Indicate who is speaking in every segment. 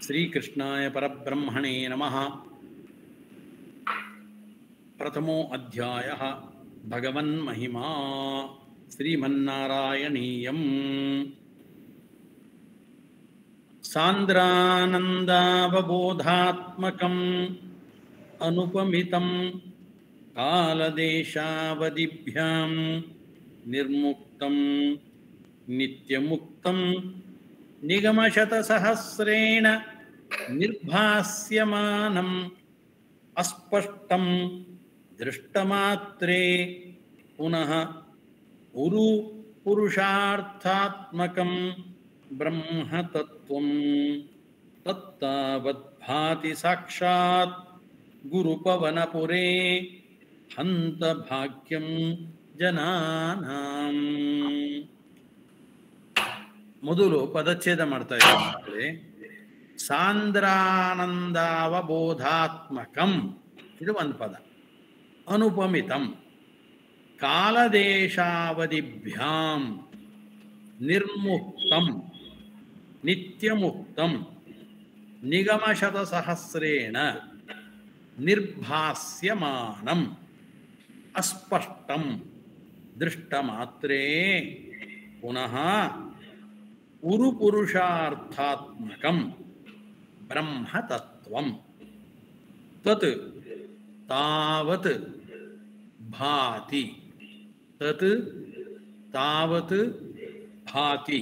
Speaker 1: श्रीकृष्णाय परब्रह्मणे नमः प्रथमो अध्यायः भगवन्महिमा श्रीमन्नारायणीयम् सान्द्रानन्दावबोधात्मकम् अनुपमितं कालदेशावधिभ्यां निर्मुक्तं नित्यमुक्तं निगमशतसहस्रेण निर्भास्यमानम् अस्पष्टं दृष्टमात्रे पुनः उरु पुरुषार्थात्मकं ब्रह्मतत्त्वं तत्तावद्भाति साक्षात् ಗುರುಪವನಪುರೇ ಹಂತ ಭಾಗ್ಯಂ ಜನಾನಾಂ ಮೊದಲು ಪದಚ್ಛೇದ ಮಾಡ್ತಾ ಇದ್ದಾರೆ ಸಾಂದ್ರಾನಂದಾವಬೋಧಾತ್ಮಕಂ ಇದು ಒಂದು ಪದ ಅನುಪಮಿತಂ ಕಾಲದೇಶಾವಧಿಭ್ಯಾಂ ನಿರ್ಮುಕ್ತಂ ನಿತ್ಯಮುಕ್ತಂ ನಿಗಮಶತಸಹಸ್ರೇಣ ನಿರ್ಭಾಸ್ಯಮಾನಂ ಅಸ್ಪಷ್ಟಂ ದೃಷ್ಟಮಾತ್ರೇ ಪುನಃ ಉರುಪುರುಷಾರ್ಥಾತ್ಮಕಂ ಬ್ರಹ್ಮತತ್ವಂ ತತ್ ತಾವತ್ ಭಾತಿ ತತ್ ತಾವತ್ ಭಾತಿ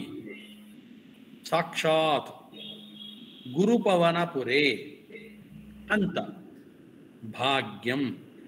Speaker 1: ಸಾಕ್ಷಾತ್ ಗುರುಪವನಪುರೇ ಅಂತ ಭಾಗ್ಯಂ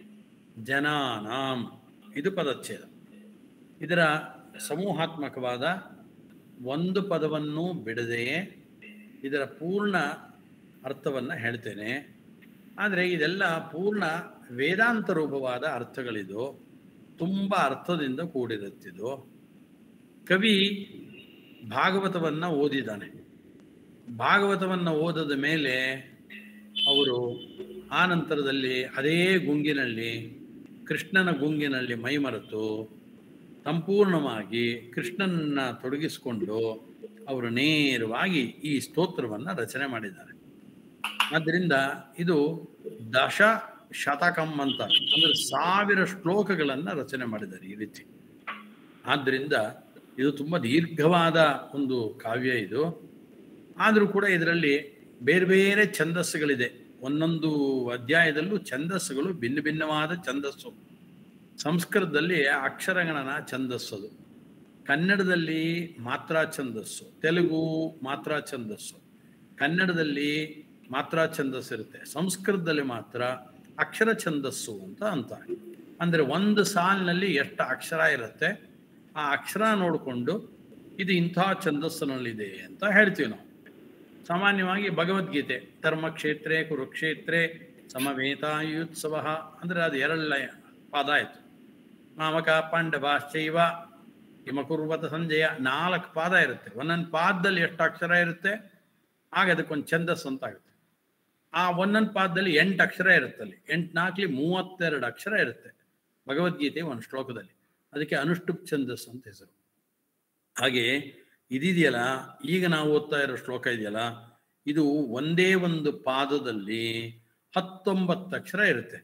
Speaker 1: ಜನಾನಾಂ ಇದು ಪದಚ್ಛೇದ ಇದರ ಸಮೂಹಾತ್ಮಕವಾದ ಒಂದು ಪದವನ್ನು ಬಿಡದೆಯೇ ಇದರ ಪೂರ್ಣ ಅರ್ಥವನ್ನು ಹೇಳ್ತೇನೆ ಆದರೆ ಇದೆಲ್ಲ ಪೂರ್ಣ ವೇದಾಂತ ರೂಪವಾದ ಅರ್ಥಗಳಿದು ತುಂಬ ಅರ್ಥದಿಂದ ಕೂಡಿರುತ್ತಿದ್ದು ಕವಿ ಭಾಗವತವನ್ನು ಓದಿದ್ದಾನೆ ಭಾಗವತವನ್ನು ಓದದ ಮೇಲೆ ಅವರು ಆ ನಂತರದಲ್ಲಿ ಅದೇ ಗುಂಗಿನಲ್ಲಿ ಕೃಷ್ಣನ ಗುಂಗಿನಲ್ಲಿ ಮೈಮರೆತು ಸಂಪೂರ್ಣವಾಗಿ ಕೃಷ್ಣನನ್ನ ತೊಡಗಿಸಿಕೊಂಡು ಅವರು ನೇರವಾಗಿ ಈ ಸ್ತೋತ್ರವನ್ನು ರಚನೆ ಮಾಡಿದ್ದಾರೆ ಆದ್ದರಿಂದ ಇದು ದಶ ಶತಕಂ ಅಂತ ಅಂದರೆ ಸಾವಿರ ಶ್ಲೋಕಗಳನ್ನು ರಚನೆ ಮಾಡಿದ್ದಾರೆ ಈ ರೀತಿ ಆದ್ದರಿಂದ ಇದು ತುಂಬ ದೀರ್ಘವಾದ ಒಂದು ಕಾವ್ಯ ಇದು ಆದರೂ ಕೂಡ ಇದರಲ್ಲಿ ಬೇರೆ ಬೇರೆ ಛಂದಸ್ಸುಗಳಿದೆ ಒಂದೊಂದು ಅಧ್ಯಾಯದಲ್ಲೂ ಛಂದಸ್ಸುಗಳು ಭಿನ್ನ ಭಿನ್ನವಾದ ಛಂದಸ್ಸು ಸಂಸ್ಕೃತದಲ್ಲಿ ಅಕ್ಷರಗಣನ ಛಂದಸ್ಸದು ಕನ್ನಡದಲ್ಲಿ ಮಾತ್ರಾ ಛಂದಸ್ಸು ತೆಲುಗು ಮಾತ್ರಾ ಛಂದಸ್ಸು ಕನ್ನಡದಲ್ಲಿ ಮಾತ್ರಾ ಛಂದಸ್ಸು ಇರುತ್ತೆ ಸಂಸ್ಕೃತದಲ್ಲಿ ಮಾತ್ರ ಅಕ್ಷರ ಛಂದಸ್ಸು ಅಂತ ಅಂತಾರೆ ಅಂದರೆ ಒಂದು ಸಾಲಿನಲ್ಲಿ ಎಷ್ಟು ಅಕ್ಷರ ಇರುತ್ತೆ ಆ ಅಕ್ಷರ ನೋಡಿಕೊಂಡು ಇದು ಇಂಥ ಛಂದಸ್ಸಿನಲ್ಲಿದೆ ಅಂತ ಹೇಳ್ತೀವಿ ನಾವು ಸಾಮಾನ್ಯವಾಗಿ ಭಗವದ್ಗೀತೆ ಧರ್ಮಕ್ಷೇತ್ರೇ ಕುರುಕ್ಷೇತ್ರೇ ಸಮವೇತಾಯುತ್ಸವ ಅಂದರೆ ಅದು ಎರಡಲ್ಲ ಪಾದ ಆಯಿತು ಮಾಮಕ ಪಾಂಡವಾಶ್ಚೈವ ಹಿಮಕುರ್ವತ ಸಂಜಯ ನಾಲ್ಕು ಪಾದ ಇರುತ್ತೆ ಒಂದೊಂದು ಪಾದದಲ್ಲಿ ಎಷ್ಟು ಅಕ್ಷರ ಇರುತ್ತೆ ಆಗ ಅದಕ್ಕೊಂದು ಛಂದಸ್ ಅಂತ ಆಗುತ್ತೆ ಆ ಒಂದೊಂದು ಪಾದದಲ್ಲಿ ಎಂಟು ಅಕ್ಷರ ಇರುತ್ತೆ ಅಲ್ಲಿ ಎಂಟು ನಾಲ್ಕಲಿ ಮೂವತ್ತೆರಡು ಅಕ್ಷರ ಇರುತ್ತೆ ಭಗವದ್ಗೀತೆ ಒಂದು ಶ್ಲೋಕದಲ್ಲಿ ಅದಕ್ಕೆ ಅನುಷ್ಠುಪ್ ಛಂದಸ್ ಅಂತ ಹೆಸರು ಹಾಗೆ ಇದಿದೆಯಲ್ಲ ಈಗ ನಾವು ಓದ್ತಾ ಇರೋ ಶ್ಲೋಕ ಇದೆಯಲ್ಲ ಇದು ಒಂದೇ ಒಂದು ಪಾದದಲ್ಲಿ ಹತ್ತೊಂಬತ್ತು ಅಕ್ಷರ ಇರುತ್ತೆ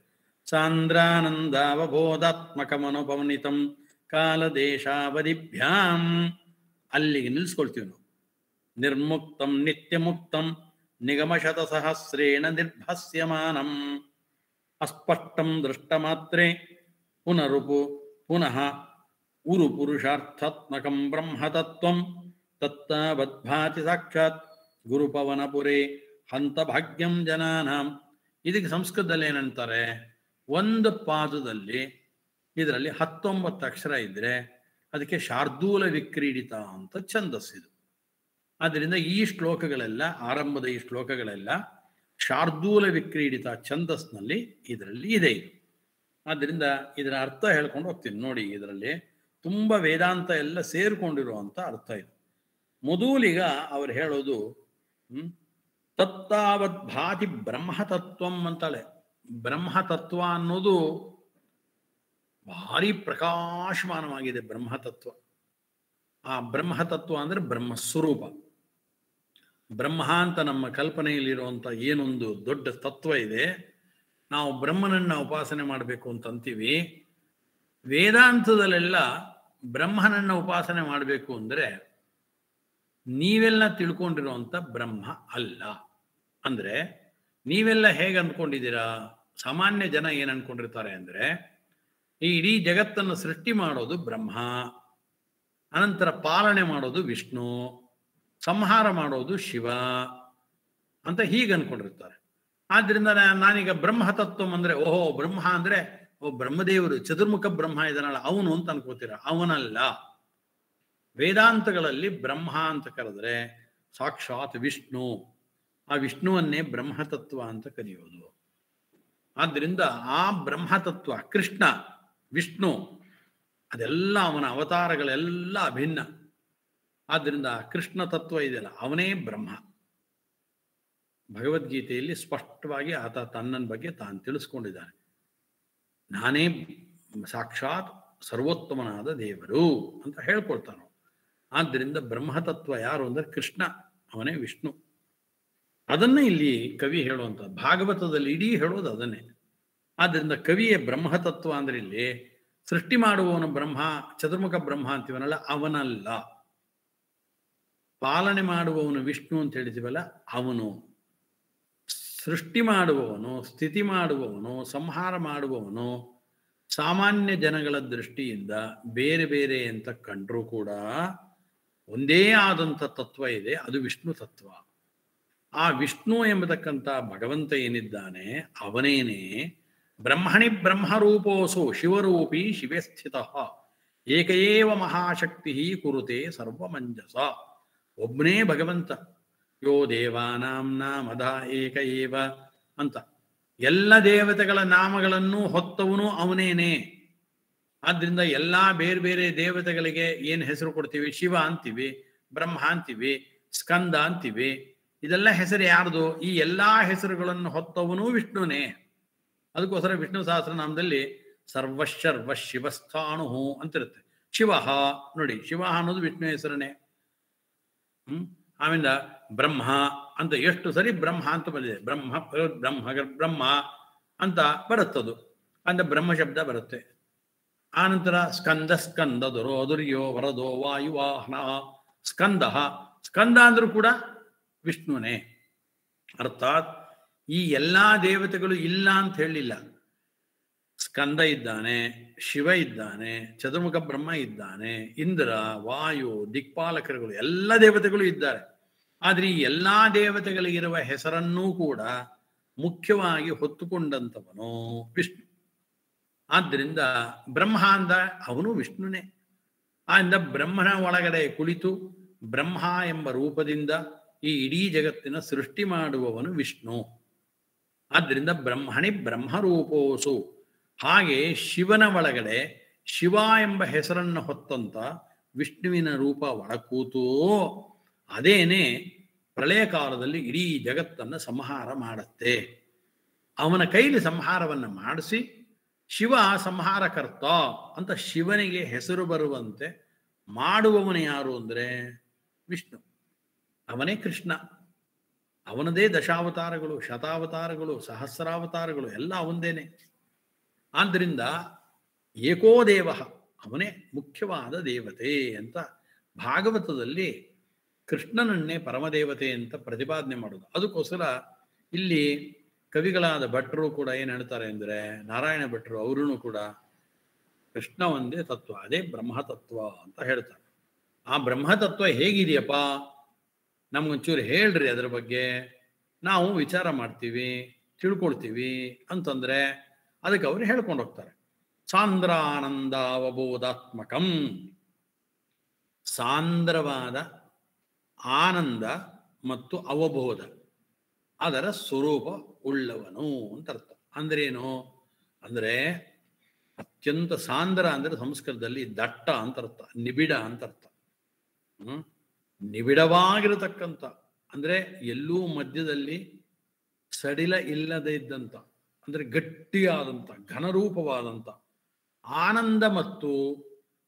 Speaker 1: ಸಾಂದ್ರಾನಂದಾವಬೋಧಾತ್ಮಕಮನುಪವನಿತಂ ಕಾಲದೇಶಾವಧಿಭ್ಯಾಂ ಅಲ್ಲಿಗೆ ನಿಲ್ಲಿಸ್ಕೊಳ್ತೀವಿ ನಾವು ನಿರ್ಮುಕ್ತಂ ನಿತ್ಯಮುಕ್ತಂ ನಿಗಮಶತ ಸಹಸ್ರೇಣ ನಿರ್ಭಸ್ಯಮಾನಂ ಅಸ್ಪಷ್ಟಂ ದೃಷ್ಟಮಾತ್ರೆ ಪುನರುಪು ಪುನಃ ಉರು ಪುರುಷಾರ್ಥಾತ್ಮಕಂ ಬ್ರಹ್ಮತತ್ವಂ ತತ್ತಾವದ್ಭಾತಿ ಸಾಕ್ಷಾತ್ ಗುರುಪವನಪುರೇ ಹಂತ ಭಾಗ್ಯಂ ಜನಾನಾಂ ಇದಕ್ಕೆ ಸಂಸ್ಕೃತದಲ್ಲಿ ಏನಂತಾರೆ ಒಂದು ಪಾದದಲ್ಲಿ ಇದರಲ್ಲಿ ಹತ್ತೊಂಬತ್ತು ಅಕ್ಷರ ಇದ್ರೆ ಅದಕ್ಕೆ ಶಾರ್ದೂಲ ವಿಕ್ರೀಡಿತ ಅಂತ ಛಂದಸ್ಸಿದು ಆದ್ದರಿಂದ ಈ ಶ್ಲೋಕಗಳೆಲ್ಲ ಆರಂಭದ ಈ ಶ್ಲೋಕಗಳೆಲ್ಲ ಶಾರ್ದೂಲ ವಿಕ್ರೀಡಿತ ಛಂದಸ್ನಲ್ಲಿ ಇದರಲ್ಲಿ ಇದೆ ಇದು ಆದ್ದರಿಂದ ಇದರ ಅರ್ಥ ಹೇಳ್ಕೊಂಡು ಹೋಗ್ತೀನಿ ನೋಡಿ ಇದರಲ್ಲಿ ತುಂಬ ವೇದಾಂತ ಎಲ್ಲ ಸೇರಿಕೊಂಡಿರುವಂಥ ಅರ್ಥ ಇದು ಮೊದಲಿಗ ಅವ್ರು ಹೇಳೋದು ಹ್ಮ್ ತತ್ತಾವತ್ ಭಾತಿ ಬ್ರಹ್ಮತತ್ವಂ ಅಂತಾಳೆ ಬ್ರಹ್ಮತತ್ವ ಅನ್ನೋದು ಭಾರಿ ಪ್ರಕಾಶಮಾನವಾಗಿದೆ ಬ್ರಹ್ಮತತ್ವ ಆ ಬ್ರಹ್ಮತತ್ವ ಅಂದರೆ ಬ್ರಹ್ಮಸ್ವರೂಪ ಬ್ರಹ್ಮ ಅಂತ ನಮ್ಮ ಕಲ್ಪನೆಯಲ್ಲಿರುವಂಥ ಏನೊಂದು ದೊಡ್ಡ ತತ್ವ ಇದೆ ನಾವು ಬ್ರಹ್ಮನನ್ನ ಉಪಾಸನೆ ಮಾಡಬೇಕು ಅಂತ ಅಂತೀವಿ ವೇದಾಂತದಲ್ಲೆಲ್ಲ ಬ್ರಹ್ಮನನ್ನ ಉಪಾಸನೆ ಮಾಡಬೇಕು ಅಂದರೆ ನೀವೆಲ್ಲ ತಿಳ್ಕೊಂಡಿರುವಂಥ ಬ್ರಹ್ಮ ಅಲ್ಲ ಅಂದರೆ ನೀವೆಲ್ಲ ಹೇಗೆ ಅಂದ್ಕೊಂಡಿದ್ದೀರಾ ಸಾಮಾನ್ಯ ಜನ ಏನು ಅನ್ಕೊಂಡಿರ್ತಾರೆ ಅಂದರೆ ಈ ಇಡೀ ಜಗತ್ತನ್ನು ಸೃಷ್ಟಿ ಮಾಡೋದು ಬ್ರಹ್ಮ ಅನಂತರ ಪಾಲನೆ ಮಾಡೋದು ವಿಷ್ಣು ಸಂಹಾರ ಮಾಡೋದು ಶಿವ ಅಂತ ಹೀಗೆ ಅನ್ಕೊಂಡಿರ್ತಾರೆ ಆದ್ರಿಂದ ನಾ- ನಾನೀಗ ಬ್ರಹ್ಮ ತತ್ವಂ ಅಂದ್ರೆ ಓಹೋ ಬ್ರಹ್ಮ ಅಂದ್ರೆ ಓ ಬ್ರಹ್ಮದೇವರು ಚತುರ್ಮುಖ ಬ್ರಹ್ಮ ಇದನ್ನಲ್ಲ ಅವನು ಅಂತ ಅನ್ಕೋತೀರ ಅವನಲ್ಲ ವೇದಾಂತಗಳಲ್ಲಿ ಬ್ರಹ್ಮ ಅಂತ ಕರೆದ್ರೆ ಸಾಕ್ಷಾತ್ ವಿಷ್ಣು ಆ ವಿಷ್ಣುವನ್ನೇ ಬ್ರಹ್ಮತತ್ವ ಅಂತ ಕರೆಯೋದು ಆದ್ರಿಂದ ಆ ಬ್ರಹ್ಮತತ್ವ ಕೃಷ್ಣ ವಿಷ್ಣು ಅದೆಲ್ಲ ಅವನ ಅವತಾರಗಳೆಲ್ಲ ಅಭಿನ್ನ ಆದ್ರಿಂದ ಕೃಷ್ಣ ತತ್ವ ಇದೆಯಲ್ಲ ಅವನೇ ಬ್ರಹ್ಮ ಭಗವದ್ಗೀತೆಯಲ್ಲಿ ಸ್ಪಷ್ಟವಾಗಿ ಆತ ತನ್ನನ ಬಗ್ಗೆ ತಾನು ತಿಳಿಸ್ಕೊಂಡಿದ್ದಾನೆ ನಾನೇ ಸಾಕ್ಷಾತ್ ಸರ್ವೋತ್ತಮನಾದ ದೇವರು ಅಂತ ಹೇಳ್ಕೊಳ್ತಾನು ಆದ್ದರಿಂದ ಬ್ರಹ್ಮತತ್ವ ಯಾರು ಅಂದ್ರೆ ಕೃಷ್ಣ ಅವನೇ ವಿಷ್ಣು ಅದನ್ನೇ ಇಲ್ಲಿ ಕವಿ ಹೇಳುವಂತ ಭಾಗವತದಲ್ಲಿ ಇಡೀ ಹೇಳೋದು ಅದನ್ನೇ ಆದ್ದರಿಂದ ಕವಿಯ ಬ್ರಹ್ಮತತ್ವ ಅಂದ್ರೆ ಇಲ್ಲಿ ಸೃಷ್ಟಿ ಮಾಡುವವನು ಬ್ರಹ್ಮ ಚತುರ್ಮುಖ ಬ್ರಹ್ಮ ಅಂತೀವನಲ್ಲ ಅವನಲ್ಲ ಪಾಲನೆ ಮಾಡುವವನು ವಿಷ್ಣು ಅಂತ ಹೇಳಿದೀವಲ್ಲ ಅವನು ಸೃಷ್ಟಿ ಮಾಡುವವನು ಸ್ಥಿತಿ ಮಾಡುವವನು ಸಂಹಾರ ಮಾಡುವವನು ಸಾಮಾನ್ಯ ಜನಗಳ ದೃಷ್ಟಿಯಿಂದ ಬೇರೆ ಬೇರೆ ಅಂತ ಕಂಡ್ರೂ ಕೂಡ ಒಂದೇ ಆದಂಥ ತತ್ವ ಇದೆ ಅದು ವಿಷ್ಣು ತತ್ವ ಆ ವಿಷ್ಣು ಎಂಬತಕ್ಕಂಥ ಭಗವಂತ ಏನಿದ್ದಾನೆ ಅವನೇನೆ ಬ್ರಹ್ಮಣಿ ಬ್ರಹ್ಮರೂಪೋಸು ಶಿವರೂಪಿ ಶಿವೆ ಸ್ಥಿತ ಏಕಏವ ಮಹಾಶಕ್ತಿ ಕುರುತೆ ಸರ್ವಮಂಜಸ ಒಬ್ಬನೇ ಭಗವಂತ ಯೋ ದೇವಾನಾಂ ನಾಮದ ಏಕ ಏವ ಅಂತ ಎಲ್ಲ ದೇವತೆಗಳ ನಾಮಗಳನ್ನು ಹೊತ್ತವನು ಅವನೇನೆ ಆದ್ರಿಂದ ಎಲ್ಲ ಬೇರೆ ಬೇರೆ ದೇವತೆಗಳಿಗೆ ಏನು ಹೆಸರು ಕೊಡ್ತೀವಿ ಶಿವ ಅಂತೀವಿ ಬ್ರಹ್ಮ ಅಂತೀವಿ ಸ್ಕಂದ ಅಂತೀವಿ ಇದೆಲ್ಲ ಹೆಸರು ಯಾರ್ದು ಈ ಎಲ್ಲಾ ಹೆಸರುಗಳನ್ನು ಹೊತ್ತವನು ವಿಷ್ಣುನೇ ಅದಕ್ಕೋಸ್ಕರ ವಿಷ್ಣು ಸಹಸ್ರನಾಮದಲ್ಲಿ ಸರ್ವಶರ್ವ ಶಿವಸ್ಥಾಣು ಅಂತಿರುತ್ತೆ ಶಿವ ನೋಡಿ ಶಿವ ಅನ್ನೋದು ವಿಷ್ಣು ಹೆಸರನೇ ಹ್ಮ್ ಆಮೇಲೆ ಬ್ರಹ್ಮ ಅಂತ ಎಷ್ಟು ಸರಿ ಬ್ರಹ್ಮ ಅಂತ ಬಂದಿದೆ ಬ್ರಹ್ಮ ಬ್ರಹ್ಮ ಬ್ರಹ್ಮ ಅಂತ ಬರುತ್ತದು ಅಂದ್ರೆ ಬ್ರಹ್ಮ ಶಬ್ದ ಬರುತ್ತೆ ಆನಂತರ ಸ್ಕಂದ ಸ್ಕಂದ ದುರೋ ದುರ್ಯೋ ವರದೋ ವಾಯುವಾಹನ ಸ್ಕಂದ ಸ್ಕಂದ ಅಂದ್ರೂ ಕೂಡ ವಿಷ್ಣುನೇ ಅರ್ಥಾತ್ ಈ ಎಲ್ಲಾ ದೇವತೆಗಳು ಇಲ್ಲ ಅಂತ ಹೇಳಿಲ್ಲ ಸ್ಕಂದ ಇದ್ದಾನೆ ಶಿವ ಇದ್ದಾನೆ ಚತುರ್ಮುಖ ಬ್ರಹ್ಮ ಇದ್ದಾನೆ ಇಂದ್ರ ವಾಯು ದಿಕ್ಪಾಲಕರುಗಳು ಎಲ್ಲ ದೇವತೆಗಳು ಇದ್ದಾರೆ ಆದ್ರೆ ಈ ಎಲ್ಲಾ ದೇವತೆಗಳಿಗಿರುವ ಹೆಸರನ್ನೂ ಕೂಡ ಮುಖ್ಯವಾಗಿ ಹೊತ್ತುಕೊಂಡಂಥವನು ವಿಷ್ಣು ಆದ್ದರಿಂದ ಬ್ರಹ್ಮ ಅಂದ ಅವನು ವಿಷ್ಣುನೇ ಆಯಿಂದ ಬ್ರಹ್ಮನ ಒಳಗಡೆ ಕುಳಿತು ಬ್ರಹ್ಮ ಎಂಬ ರೂಪದಿಂದ ಈ ಇಡೀ ಜಗತ್ತಿನ ಸೃಷ್ಟಿ ಮಾಡುವವನು ವಿಷ್ಣು ಆದ್ದರಿಂದ ಬ್ರಹ್ಮಣಿ ಬ್ರಹ್ಮರೂಪೋಸು ಹಾಗೆ ಶಿವನ ಒಳಗಡೆ ಶಿವ ಎಂಬ ಹೆಸರನ್ನು ಹೊತ್ತಂತ ವಿಷ್ಣುವಿನ ರೂಪ ಒಳಕೂತು ಅದೇನೆ ಪ್ರಳಯ ಕಾಲದಲ್ಲಿ ಇಡೀ ಜಗತ್ತನ್ನು ಸಂಹಾರ ಮಾಡುತ್ತೆ ಅವನ ಕೈಲಿ ಸಂಹಾರವನ್ನು ಮಾಡಿಸಿ ಶಿವ ಸಂಹಾರಕರ್ತ ಅಂತ ಶಿವನಿಗೆ ಹೆಸರು ಬರುವಂತೆ ಮಾಡುವವನು ಯಾರು ಅಂದರೆ ವಿಷ್ಣು ಅವನೇ ಕೃಷ್ಣ ಅವನದೇ ದಶಾವತಾರಗಳು ಶತಾವತಾರಗಳು ಸಹಸ್ರಾವತಾರಗಳು ಎಲ್ಲ ಅವಂದೇನೆ ಆದ್ದರಿಂದ ಏಕೋ ದೇವ ಅವನೇ ಮುಖ್ಯವಾದ ದೇವತೆ ಅಂತ ಭಾಗವತದಲ್ಲಿ ಕೃಷ್ಣನನ್ನೇ ಪರಮದೇವತೆ ಅಂತ ಪ್ರತಿಪಾದನೆ ಮಾಡೋದು ಅದಕ್ಕೋಸ್ಕರ ಇಲ್ಲಿ ಕವಿಗಳಾದ ಭಟ್ರು ಕೂಡ ಏನು ಹೇಳ್ತಾರೆ ಅಂದರೆ ನಾರಾಯಣ ಭಟ್ರು ಅವರೂ ಕೂಡ ಕೃಷ್ಣ ಒಂದೇ ತತ್ವ ಅದೇ ಬ್ರಹ್ಮತತ್ವ ಅಂತ ಹೇಳ್ತಾರೆ ಆ ಬ್ರಹ್ಮತತ್ವ ಹೇಗಿದೆಯಪ್ಪ ನಮ್ಗೊಂಚೂರು ಹೇಳ್ರಿ ಅದ್ರ ಬಗ್ಗೆ ನಾವು ವಿಚಾರ ಮಾಡ್ತೀವಿ ತಿಳ್ಕೊಳ್ತೀವಿ ಅಂತಂದ್ರೆ ಅದಕ್ಕೆ ಅವರು ಹೇಳ್ಕೊಂಡು ಹೋಗ್ತಾರೆ ಸಾಂದ್ರಾನಂದ ಅವಬೋಧಾತ್ಮಕಂ ಸಾಂದ್ರವಾದ ಆನಂದ ಮತ್ತು ಅವಬೋಧ ಅದರ ಸ್ವರೂಪ ಉಳ್ಳವನು ಅಂತ ಅರ್ಥ ಅಂದ್ರೇನು ಅಂದ್ರೆ ಅತ್ಯಂತ ಸಾಂದ್ರ ಅಂದ್ರೆ ಸಂಸ್ಕೃತದಲ್ಲಿ ದಟ್ಟ ಅಂತ ಅರ್ಥ ನಿಬಿಡ ಅಂತ ಅರ್ಥ ಹ್ಮ್ ನಿಬಿಡವಾಗಿರತಕ್ಕಂಥ ಅಂದ್ರೆ ಎಲ್ಲೂ ಮಧ್ಯದಲ್ಲಿ ಸಡಿಲ ಇಲ್ಲದೆ ಇದ್ದಂಥ ಅಂದ್ರೆ ಗಟ್ಟಿಯಾದಂಥ ಘನರೂಪವಾದಂಥ ಆನಂದ ಮತ್ತು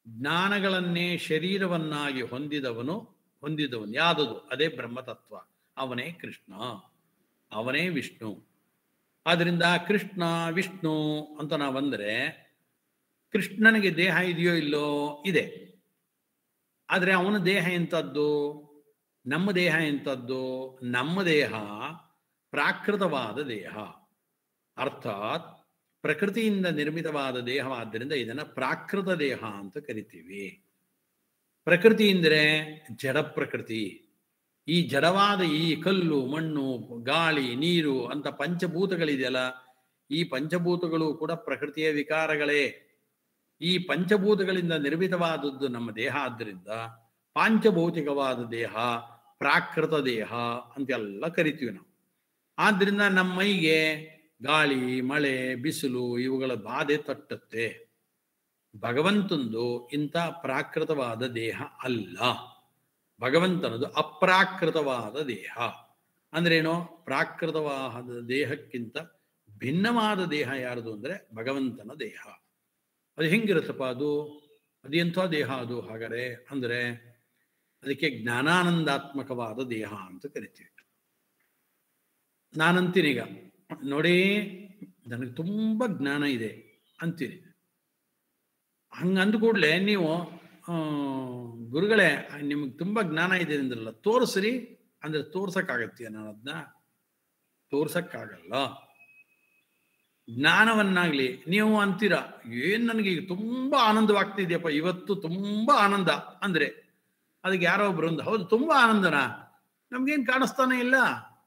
Speaker 1: ಜ್ಞಾನಗಳನ್ನೇ ಶರೀರವನ್ನಾಗಿ ಹೊಂದಿದವನು ಹೊಂದಿದವನು ಯಾದದು ಅದೇ ಬ್ರಹ್ಮತತ್ವ ಅವನೇ ಕೃಷ್ಣ ಅವನೇ ವಿಷ್ಣು ಆದ್ದರಿಂದ ಕೃಷ್ಣ ವಿಷ್ಣು ಅಂತ ನಾವು ಬಂದರೆ ಕೃಷ್ಣನಿಗೆ ದೇಹ ಇದೆಯೋ ಇಲ್ಲೋ ಇದೆ ಆದರೆ ಅವನ ದೇಹ ಎಂಥದ್ದು ನಮ್ಮ ದೇಹ ಎಂಥದ್ದು ನಮ್ಮ ದೇಹ ಪ್ರಾಕೃತವಾದ ದೇಹ ಅರ್ಥಾತ್ ಪ್ರಕೃತಿಯಿಂದ ನಿರ್ಮಿತವಾದ ದೇಹವಾದ್ದರಿಂದ ಇದನ್ನು ಪ್ರಾಕೃತ ದೇಹ ಅಂತ ಕರಿತೀವಿ ಪ್ರಕೃತಿ ಅಂದರೆ ಜಡ ಪ್ರಕೃತಿ ಈ ಜಡವಾದ ಈ ಕಲ್ಲು ಮಣ್ಣು ಗಾಳಿ ನೀರು ಅಂತ ಪಂಚಭೂತಗಳಿದೆಯಲ್ಲ ಈ ಪಂಚಭೂತಗಳು ಕೂಡ ಪ್ರಕೃತಿಯ ವಿಕಾರಗಳೇ ಈ ಪಂಚಭೂತಗಳಿಂದ ನಿರ್ಮಿತವಾದದ್ದು ನಮ್ಮ ದೇಹ ಆದ್ದರಿಂದ ಪಾಂಚಭೌತಿಕವಾದ ದೇಹ ಪ್ರಾಕೃತ ದೇಹ ಅಂತೆಲ್ಲ ಕರಿತೀವಿ ನಾವು ಆದ್ದರಿಂದ ನಮ್ಮ ಮೈಗೆ ಗಾಳಿ ಮಳೆ ಬಿಸಿಲು ಇವುಗಳ ಬಾಧೆ ತಟ್ಟುತ್ತೆ ಭಗವಂತಂದು ಇಂಥ ಪ್ರಾಕೃತವಾದ ದೇಹ ಅಲ್ಲ ಭಗವಂತನದು ಅಪ್ರಾಕೃತವಾದ ದೇಹ ಅಂದ್ರೇನು ಪ್ರಾಕೃತವಾದ ದೇಹಕ್ಕಿಂತ ಭಿನ್ನವಾದ ದೇಹ ಯಾರ್ದು ಅಂದರೆ ಭಗವಂತನ ದೇಹ ಅದು ಹೆಂಗಿರುತ್ತಪ್ಪ ಅದು ಅದು ಎಂಥ ದೇಹ ಅದು ಹಾಗಾದ್ರೆ ಅಂದರೆ ಅದಕ್ಕೆ ಜ್ಞಾನಾನಂದಾತ್ಮಕವಾದ ದೇಹ ಅಂತ ಕರಿತೀವಿ ನಾನಂತೀನೀಗ ನೋಡಿ ನನಗೆ ತುಂಬ ಜ್ಞಾನ ಇದೆ ಅಂತೀನಿ ಹಂಗೆ ಅಂದ ಕೂಡಲೇ ನೀವು ಗುರುಗಳೇ ನಿಮಗೆ ತುಂಬ ಜ್ಞಾನ ಇದೆ ಅಂದ್ರಲ್ಲ ತೋರಿಸ್ರಿ ಅಂದರೆ ತೋರ್ಸಕ್ಕಾಗತ್ತೀಯ ನಾನು ಅದನ್ನ ತೋರ್ಸಕ್ಕಾಗಲ್ಲ ಜ್ಞಾನವನ್ನಾಗ್ಲಿ ನೀವು ಅಂತೀರ ಏನ್ ನನಗೆ ಈಗ ತುಂಬಾ ಆನಂದವಾಗ್ತಿದೆಯಪ್ಪ ಇವತ್ತು ತುಂಬಾ ಆನಂದ ಅಂದ್ರೆ ಅದಕ್ಕೆ ಯಾರೋ ಒಬ್ರು ಒಂದು ಹೌದು ತುಂಬಾ ಆನಂದನಾ ನಮ್ಗೇನ್ ಕಾಣಿಸ್ತಾನೆ ಇಲ್ಲ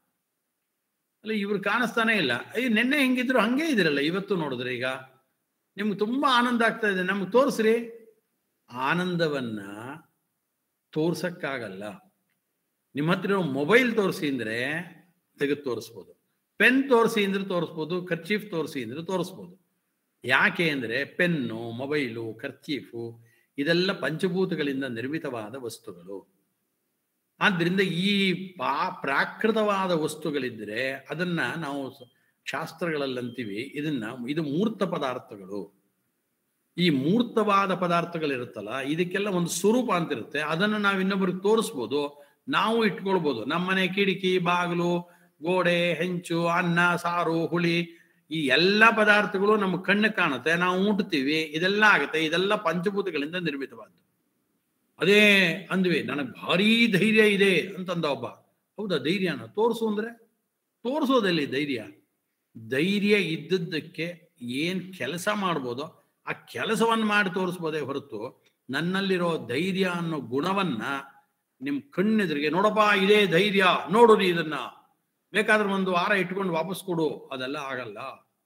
Speaker 1: ಅಲ್ಲ ಇವ್ರು ಕಾಣಿಸ್ತಾನೆ ಇಲ್ಲ ಅಯ್ಯ ನಿನ್ನೆ ಹೆಂಗಿದ್ರು ಹಂಗೆ ಇದಿರಲ್ಲ ಇವತ್ತು ನೋಡಿದ್ರೆ ಈಗ ನಿಮ್ಗೆ ತುಂಬಾ ಆನಂದ ಆಗ್ತಾ ಇದೆ ನಮ್ಗೆ ತೋರಿಸ್ರಿ ಆನಂದವನ್ನ ತೋರ್ಸಕ್ಕಾಗಲ್ಲ ನಿಮ್ಮ ಹತ್ರ ಮೊಬೈಲ್ ತೋರಿಸಿ ಅಂದ್ರೆ ತೆಗೆದು ತೋರಿಸ್ಬೋದು ಪೆನ್ ತೋರಿಸಿ ಅಂದ್ರೆ ತೋರಿಸ್ಬೋದು ಖರ್ಚೀಫ್ ತೋರಿಸಿ ಅಂದ್ರೆ ತೋರಿಸ್ಬೋದು ಯಾಕೆ ಅಂದರೆ ಪೆನ್ನು ಮೊಬೈಲು ಖರ್ಚೀಫು ಇದೆಲ್ಲ ಪಂಚಭೂತಗಳಿಂದ ನಿರ್ಮಿತವಾದ ವಸ್ತುಗಳು ಆದ್ದರಿಂದ ಈ ಪಾ ಪ್ರಾಕೃತವಾದ ವಸ್ತುಗಳಿದ್ದರೆ ಅದನ್ನ ನಾವು ಶಾಸ್ತ್ರಗಳಲ್ಲಂತೀವಿ ಇದನ್ನ ಇದು ಮೂರ್ತ ಪದಾರ್ಥಗಳು ಈ ಮೂರ್ತವಾದ ಪದಾರ್ಥಗಳಿರುತ್ತಲ್ಲ ಇದಕ್ಕೆಲ್ಲ ಒಂದು ಸ್ವರೂಪ ಅಂತ ಇರುತ್ತೆ ಅದನ್ನು ನಾವು ಇನ್ನೊಬ್ಬರಿಗೆ ತೋರಿಸ್ಬೋದು ನಾವು ಇಟ್ಕೊಳ್ಬೋದು ನಮ್ಮನೆ ಕಿಟಕಿ ಬಾಗಿಲು ಗೋಡೆ ಹೆಂಚು ಅನ್ನ ಸಾರು ಹುಳಿ ಈ ಎಲ್ಲ ಪದಾರ್ಥಗಳು ನಮ್ಮ ಕಣ್ಣು ಕಾಣುತ್ತೆ ನಾವು ಉಣ್ತೀವಿ ಇದೆಲ್ಲ ಆಗುತ್ತೆ ಇದೆಲ್ಲ ಪಂಚಭೂತಗಳಿಂದ ನಿರ್ಮಿತವಾದ್ದು ಅದೇ ಅಂದ್ವಿ ನನಗೆ ಭಾರೀ ಧೈರ್ಯ ಇದೆ ಅಂತಂದ ಒಬ್ಬ ಹೌದಾ ಧೈರ್ಯನ ತೋರಿಸು ಅಂದ್ರೆ ತೋರಿಸೋದಲ್ಲಿ ಧೈರ್ಯ ಧೈರ್ಯ ಇದ್ದದ್ದಕ್ಕೆ ಏನ್ ಕೆಲಸ ಮಾಡ್ಬೋದೋ ಆ ಕೆಲಸವನ್ನು ಮಾಡಿ ತೋರಿಸ್ಬೋದೇ ಹೊರತು ನನ್ನಲ್ಲಿರೋ ಧೈರ್ಯ ಅನ್ನೋ ಗುಣವನ್ನ ನಿಮ್ ಕಣ್ಣೆದುರಿಗೆ ನೋಡಪ್ಪ ಇದೇ ಧೈರ್ಯ ನೋಡು ನೀ ಇದನ್ನ ಬೇಕಾದ್ರೆ ಒಂದು ವಾರ ಇಟ್ಕೊಂಡು ವಾಪಸ್ ಕೊಡು ಅದೆಲ್ಲ ಆಗಲ್ಲ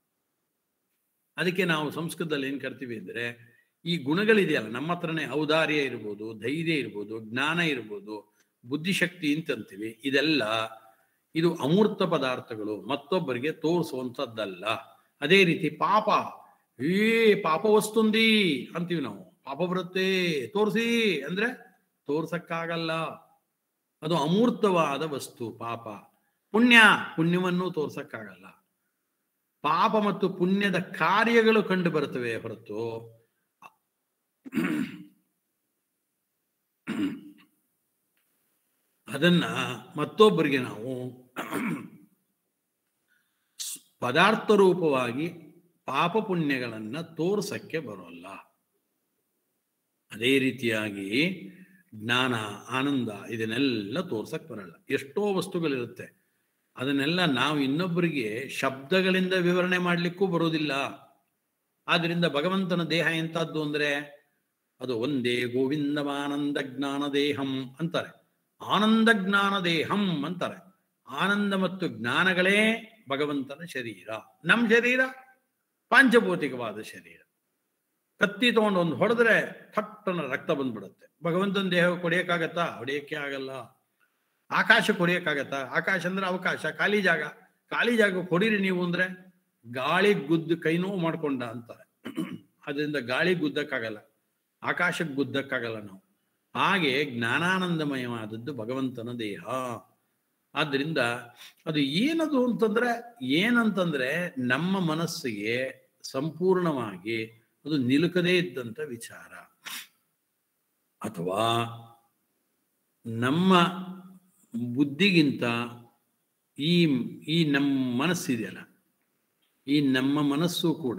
Speaker 1: ಅದಕ್ಕೆ ನಾವು ಸಂಸ್ಕೃತದಲ್ಲಿ ಏನ್ ಕರ್ತೀವಿ ಅಂದ್ರೆ ಈ ಗುಣಗಳಿದೆಯಲ್ಲ ನಮ್ಮ ಹತ್ರನೇ ಔದಾರ್ಯ ಇರ್ಬೋದು ಧೈರ್ಯ ಇರ್ಬೋದು ಜ್ಞಾನ ಇರ್ಬೋದು ಬುದ್ಧಿಶಕ್ತಿ ಅಂತಂತೀವಿ ಇದೆಲ್ಲ ಇದು ಅಮೂರ್ತ ಪದಾರ್ಥಗಳು ಮತ್ತೊಬ್ಬರಿಗೆ ತೋರಿಸುವಂಥದ್ದಲ್ಲ ಅದೇ ರೀತಿ ಪಾಪ ಏ ಪಾಪ ವಸ್ತುಂದಿ ಅಂತೀವಿ ನಾವು ಪಾಪ ಬರುತ್ತೆ ತೋರಿಸಿ ಅಂದ್ರೆ ತೋರ್ಸಕ್ಕಾಗಲ್ಲ ಅದು ಅಮೂರ್ತವಾದ ವಸ್ತು ಪಾಪ ಪುಣ್ಯ ಪುಣ್ಯವನ್ನು ತೋರ್ಸಕ್ಕಾಗಲ್ಲ ಪಾಪ ಮತ್ತು ಪುಣ್ಯದ ಕಾರ್ಯಗಳು ಕಂಡು ಬರುತ್ತವೆ ಹೊರತು ಅದನ್ನ ಮತ್ತೊಬ್ಬರಿಗೆ ನಾವು ಪದಾರ್ಥ ರೂಪವಾಗಿ ಪಾಪ ಪುಣ್ಯಗಳನ್ನ ತೋರ್ಸಕ್ಕೆ ಬರೋಲ್ಲ ಅದೇ ರೀತಿಯಾಗಿ ಜ್ಞಾನ ಆನಂದ ಇದನ್ನೆಲ್ಲ ತೋರ್ಸಕ್ ಬರಲ್ಲ ಎಷ್ಟೋ ವಸ್ತುಗಳಿರುತ್ತೆ ಅದನ್ನೆಲ್ಲ ನಾವು ಇನ್ನೊಬ್ಬರಿಗೆ ಶಬ್ದಗಳಿಂದ ವಿವರಣೆ ಮಾಡಲಿಕ್ಕೂ ಬರೋದಿಲ್ಲ ಆದ್ರಿಂದ ಭಗವಂತನ ದೇಹ ಎಂಥದ್ದು ಅಂದ್ರೆ ಅದು ಒಂದೇ ಗೋವಿಂದಮಾನಂದ ಜ್ಞಾನ ದೇಹಂ ಅಂತಾರೆ ಆನಂದ ಜ್ಞಾನ ದೇಹಂ ಅಂತಾರೆ ಆನಂದ ಮತ್ತು ಜ್ಞಾನಗಳೇ ಭಗವಂತನ ಶರೀರ ನಮ್ಮ ಶರೀರ ಪಾಂಚಭೌತಿಕವಾದ ಶರೀರ ಕತ್ತಿ ತಗೊಂಡು ಒಂದು ಹೊಡೆದ್ರೆ ಥಟ್ಟನ ರಕ್ತ ಬಂದ್ಬಿಡುತ್ತೆ ಭಗವಂತನ ದೇಹ ಕೊಡಿಯಕ್ಕಾಗತ್ತಾ ಹೊಡೆಯಕ್ಕೆ ಆಗಲ್ಲ ಆಕಾಶ ಕೊಡಿಯಕ್ಕಾಗತ್ತಾ ಆಕಾಶ ಅಂದ್ರೆ ಅವಕಾಶ ಖಾಲಿ ಜಾಗ ಖಾಲಿ ಜಾಗ ಕೊಡಿರಿ ನೀವು ಅಂದ್ರೆ ಗಾಳಿ ಗುದ್ದು ಕೈ ನೋವು ಮಾಡ್ಕೊಂಡ ಅಂತಾರೆ ಅದರಿಂದ ಗಾಳಿ ಗುದ್ದಕ್ಕಾಗಲ್ಲ ಆಕಾಶಕ್ಕೆ ಗುದ್ದಕ್ಕಾಗಲ್ಲ ನಾವು ಹಾಗೆ ಜ್ಞಾನಾನಂದಮಯವಾದದ್ದು ಭಗವಂತನ ದೇಹ ಆದ್ದರಿಂದ ಅದು ಏನದು ಅಂತಂದ್ರೆ ಏನಂತಂದ್ರೆ ನಮ್ಮ ಮನಸ್ಸಿಗೆ ಸಂಪೂರ್ಣವಾಗಿ ಅದು ನಿಲುಕದೇ ಇದ್ದಂಥ ವಿಚಾರ ಅಥವಾ ನಮ್ಮ ಬುದ್ಧಿಗಿಂತ ಈ ಈ ನಮ್ಮ ಮನಸ್ಸಿದೆಯಲ್ಲ ಈ ನಮ್ಮ ಮನಸ್ಸು ಕೂಡ